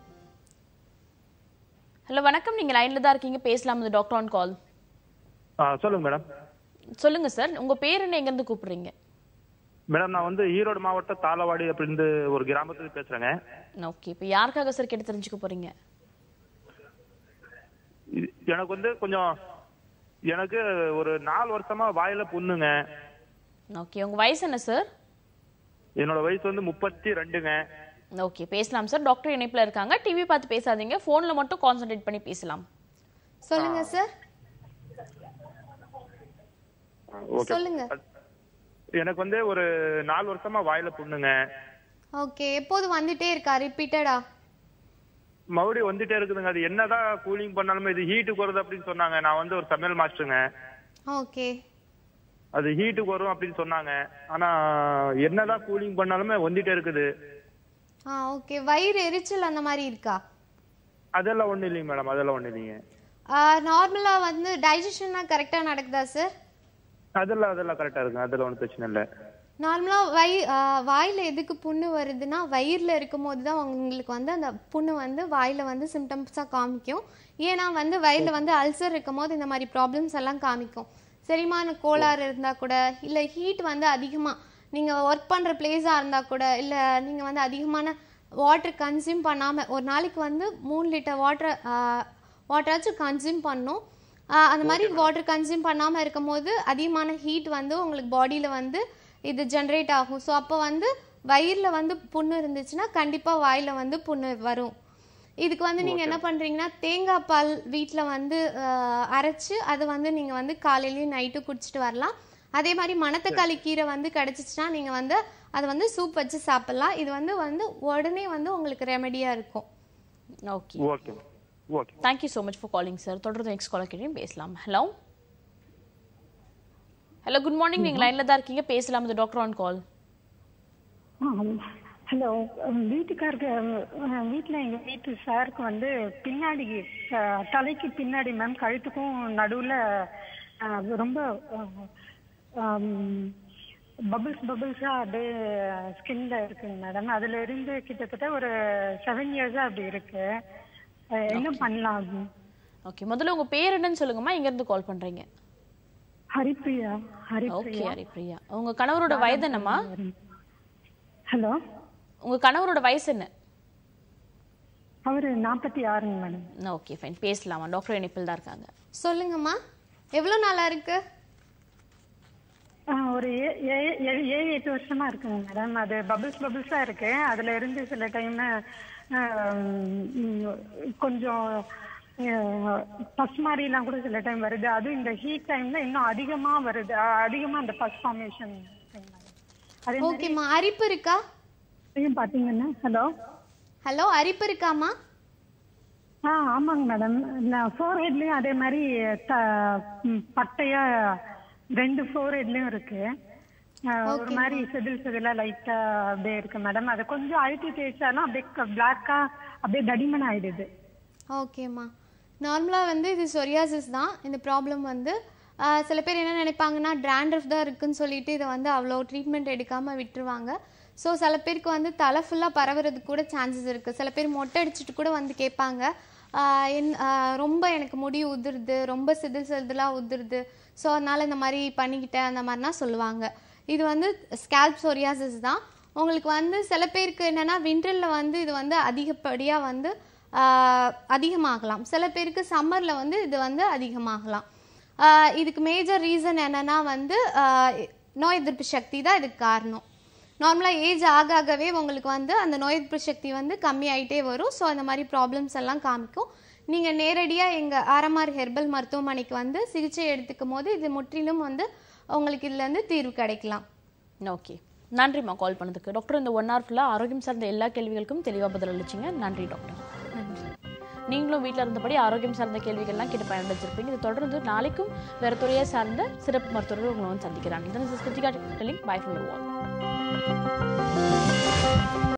Speaker 1: ஹலோ வணக்கம் நீங்க லைன்ல தான் இருக்கீங்க பேசலாம் இந்த டாக்டர் ஆன் கால்
Speaker 14: ஆ சொல்லுங்க மேடம்
Speaker 1: சொல்லுங்க சார் உங்க பேர் என்ன எங்க இருந்து கூப்பிடுறீங்க
Speaker 14: மேடம் நான் வந்து ஈரோடு மாவட்டம் தாளவாடி அப்படின்னு ஒரு கிராமத்துக்கு பேசுறேங்க
Speaker 1: ஓகே இப்போ யாருக்காக சார் கேட்டு தெரிஞ்சுக்க போறீங்க
Speaker 14: இது- எனக்கு வந்து கொஞ்சம் எனக்கு ஒரு நாலு வருஷமா வாயில புண்ணுங்க
Speaker 1: ஓகே உங்க வயசு என்ன சார்
Speaker 14: என்னோட வயசு வந்து முப்பத்தி ரெண்டுங்க
Speaker 1: ஓகே பேசலாம் சார் டாக்டர் இணைப்பில் இருக்காங்க டிவி பார்த்து பேசாதீங்க ஃபோனில் மட்டும் கான்சென்ட்ரேட் பண்ணி பேசலாம்
Speaker 2: சொல்லுங்க சார்
Speaker 14: ஓகே
Speaker 2: சொல்லுங்க
Speaker 14: எனக்கு வந்து ஒரு நாலு வருஷமா வாயில புண்ணுங்க
Speaker 2: ஓகே எப்போது வந்துட்டே இருக்கா ரிப்பீட்டடா
Speaker 14: மறுபடியும் வந்துட்டே இருக்குதுங்க அது என்னதான் கூலிங் பண்ணாலுமே இது ஹீட்டுக்கு வருது அப்படின்னு சொன்னாங்க நான் வந்து ஒரு சமையல் மாஸ்டருங்க
Speaker 2: ஓகே
Speaker 14: அது ஹீட்டுக்கு வரும் அப்படின்னு சொன்னாங்க ஆனா என்னதான் கூலிங் பண்ணாலுமே வந்துட்டே இருக்குது
Speaker 2: ஆ ஓகே வயிறு எரிச்சல் அந்த மாதிரி இருக்கா
Speaker 14: அதெல்லாம் ஒண்ணும் இல்லைங்க மேடம் அதெல்லாம் ஒண்ணும் இல்லைங்க
Speaker 2: நார்மலாக வந்து டைஜஷன்லாம் கரெக்டாக நடக்குதா சார்
Speaker 14: அதெல்லாம் அதெல்லாம் கரெக்டா இருக்குங்க அதெல்லாம் ஒன்றும் பிரச்சனை இல்லை
Speaker 2: நார்மலாக வயி வாயில் எதுக்கு புண்ணு வருதுன்னா வயிறில் இருக்கும்போது தான் உங்களுக்கு வந்து அந்த புண்ணு வந்து வாயில் வந்து சிம்டம்ஸாக காமிக்கும் ஏன்னா வந்து வயிறில் வந்து அல்சர் இருக்கும் போது இந்த மாதிரி ப்ராப்ளம்ஸ் எல்லாம் காமிக்கும் செரிமான கோளாறு இருந்தால் கூட இல்லை ஹீட் வந்து அதிகமாக நீங்கள் ஒர்க் பண்ணுற பிளேஸாக இருந்தால் கூட இல்லை நீங்கள் வந்து அதிகமான வாட்டர் கன்சியூம் பண்ணாமல் ஒரு நாளைக்கு வந்து மூணு லிட்டர் வாட்டர் வாட்டராச்சும் கன்சியூம் பண்ணும் ஆஹ் அந்த மாதிரி வாட்டர் கன்சியூம் பண்ணாமல் இருக்கும்போது அதிகமான ஹீட் வந்து உங்களுக்கு பாடியில் வந்து இது ஜென்ரேட் ஆகும் ஸோ அப்போ வந்து வயிறில் வந்து புண்ணு இருந்துச்சுன்னா கண்டிப்பாக வாயில் வந்து புண்ணு வரும் இதுக்கு வந்து நீங்கள் என்ன பண்ணுறீங்கன்னா தேங்காய் பால் வீட்டில் வந்து ஆஹ் அரைச்சு அது வந்து நீங்கள் வந்து காலையிலையும் நைட்டும் குடிச்சிட்டு வரலாம் அதே மாதிரி மணத்தக்காளி கீரை வந்து கிடச்சிச்சின்னா நீங்கள் வந்து அதை வந்து சூப் வச்சு சாப்பிட்லாம் இது வந்து வந்து உடனே வந்து உங்களுக்கு ரெமெடியாக இருக்கும்
Speaker 1: okay
Speaker 14: okay okay
Speaker 1: thank you so much for calling sir தொடர்ந்து நெக்ஸ்ட் காலர் கிட்டையும் பேசலாம் ஹலோ ஹலோ குட் மார்னிங் நீங்க லைன்ல தான் இருக்கீங்க பேசலாம் இந்த டாக்டர் ஆன் கால்
Speaker 15: ஹலோ வீட்டுக்காருக்கு அஹ், வீட்ல எங்க வீட்டு சாருக்கு வந்து பின்னாடி அஹ், தலைக்கு பின்னாடி மேம் கழுத்துக்கும் நடுவுல அஹ், ரொம்ப பபிள்ஸ் பபிள்ஸா அப்படியே ஸ்கின்ல இருக்குங்க மேடம் அதுல இருந்து கிட்டத்தட்ட ஒரு செவன் இயர்ஸா அப்படி இருக்கு அஹ், என்ன பண்ணலாம்
Speaker 1: ஓகே முதல்ல உங்க பேர் என்னன்னு சொல்லுங்கம்மா எங்க இருந்து கால் பண்றீங்க
Speaker 15: ஹரிப்ரியா
Speaker 1: ஓகே
Speaker 15: ஹரிப்ரியா
Speaker 1: ஹரிப்ரியா உங்க கணவரோட வயது என்னம்மா
Speaker 15: ஹலோ
Speaker 1: உங்க கணவரோட வயசு என்ன
Speaker 15: அவரு நாற்பத்தி ஆறுங்க மேடம்
Speaker 1: ஓகே ஃபைன் பேசலாமா டாக்டர் இணைப்பில் தான் இருக்காங்க
Speaker 2: சொல்லுங்கம்மா எவ்வளோ நாளா இருக்கு
Speaker 15: ஆ, ஒரு ஏ- ஏ- ஏழு ஏழு எட்டு வருஷமா இருக்குங்க மேடம் அது பபிள்ஸ் பபிள்ஸா இருக்கு அதுல இருந்து சில டைம் கொஞ்சம் பஸ் மாதிரிலாம் கூட சில டைம் வருது அதுவும் இந்த ஹீட் டைம்ல இன்னும் அதிகமா வருது அ, அதிகமா அந்த பஸ் ஃபார்மேஷன் அதே மாதிரி
Speaker 2: ஓகேம்மா அரிப்பு இருக்கா
Speaker 15: இதையும் பாத்தீங்கன்னா ஹலோ
Speaker 2: ஹலோ அரிப்பு இருக்காம்மா
Speaker 15: ஆ ஆமாங்க மேடம் நான் ஃபோர் ஹெட்லயும் அதே மாதிரி த ம், பட்டையா ரெண்டு ஃபோர் ஹெட்லயும் இருக்கு ஆ, ஒரு
Speaker 2: Okay.
Speaker 15: மாதிரி செதில் செதிலா லைட்டா அப்படியே இருக்கு மேடம் அதை கொஞ்சம் அழுத்தி தேய்ச்சாலும் அப்படியே பிளாக்கா அப்படியே தடிமன் ஆயிடுது
Speaker 2: ஓகேம்மா நார்மலாக வந்து இது சொரியாசிஸ் தான் இந்த ப்ராப்ளம் வந்து ஆஹ், சில பேர் என்ன நினைப்பாங்கன்னா ட்ராண்ட்ரஃப் தான் இருக்குன்னு சொல்லிட்டு இதை வந்து அவ்வளோ ட்ரீட்மெண்ட் எடுக்காமல் விட்டுருவாங்க ஸோ சில பேருக்கு வந்து தலை ஃபுல்லாக பரவுறதுக்கு கூட சான்சஸ் இருக்குது சில பேர் மொட்டை அடிச்சுட்டு கூட வந்து கேட்பாங்க ஆஹ், என் ஆஹ், ரொம்ப எனக்கு முடி உதிருது ரொம்ப சிதில் சிதிலாக உதிருது ஸோ அதனால் இந்த மாதிரி பண்ணிக்கிட்டேன் அந்த மாதிரிலாம் சொல்லுவாங்க இது வந்து ஸ்கேல்ப் சொரியாசிஸ் தான் உங்களுக்கு வந்து சில பேருக்கு என்னென்னா விண்டரில் வந்து இது வந்து அதிகப்படியாக வந்து ஆஹ், அதிகமாகலாம் சில பேருக்கு சம்மரில் வந்து இது வந்து அதிகமாகலாம் ஆஹ், இதுக்கு மேஜர் ரீசன் என்னென்னா வந்து ஆஹ், நோய் எதிர்ப்பு சக்தி தான் இதுக்கு காரணம் நார்மலாக ஏஜ் ஆக ஆகவே உங்களுக்கு வந்து அந்த நோய் எதிர்ப்பு சக்தி வந்து கம்மியாயிட்டே வரும் ஸோ அந்த மாதிரி ப்ராப்ளம்ஸ் எல்லாம் காமிக்கும் நீங்கள் நேரடியாக எங்கள் ஆர்எம்ஆர் ஹெர்பல் மருத்துவமனைக்கு வந்து சிகிச்சை எடுத்துக்கும் போது இது முற்றிலும் வந்து உங்களுக்கு இதுலேருந்து தீர்வு கிடைக்கலாம்
Speaker 1: ஓகே நன்றிம்மா கால் பண்ணதுக்கு டாக்டர் இந்த ஒன் ஹவர் ஃபுல்லாக ஆரோக்கியம் சார்ந்த எல்லா கேள்விகளுக்கும் தெளிவாக பதில் அளிச்சிங்க நன்றி டாக்டர்
Speaker 2: நன்றி
Speaker 1: நீங்களும் வீட்டில் இருந்தபடி ஆரோக்கியம் சார்ந்த கேள்விகள்லாம் கேட்டு பயனடைஞ்சிருப்பீங்க இது தொடர்ந்து நாளைக்கும் வேறு துறையை சார்ந்த சிறப்பு மருத்துவர்கள் உங்களை வந்து சந்திக்கிறாங்க இதன் Krithika telling bye from wall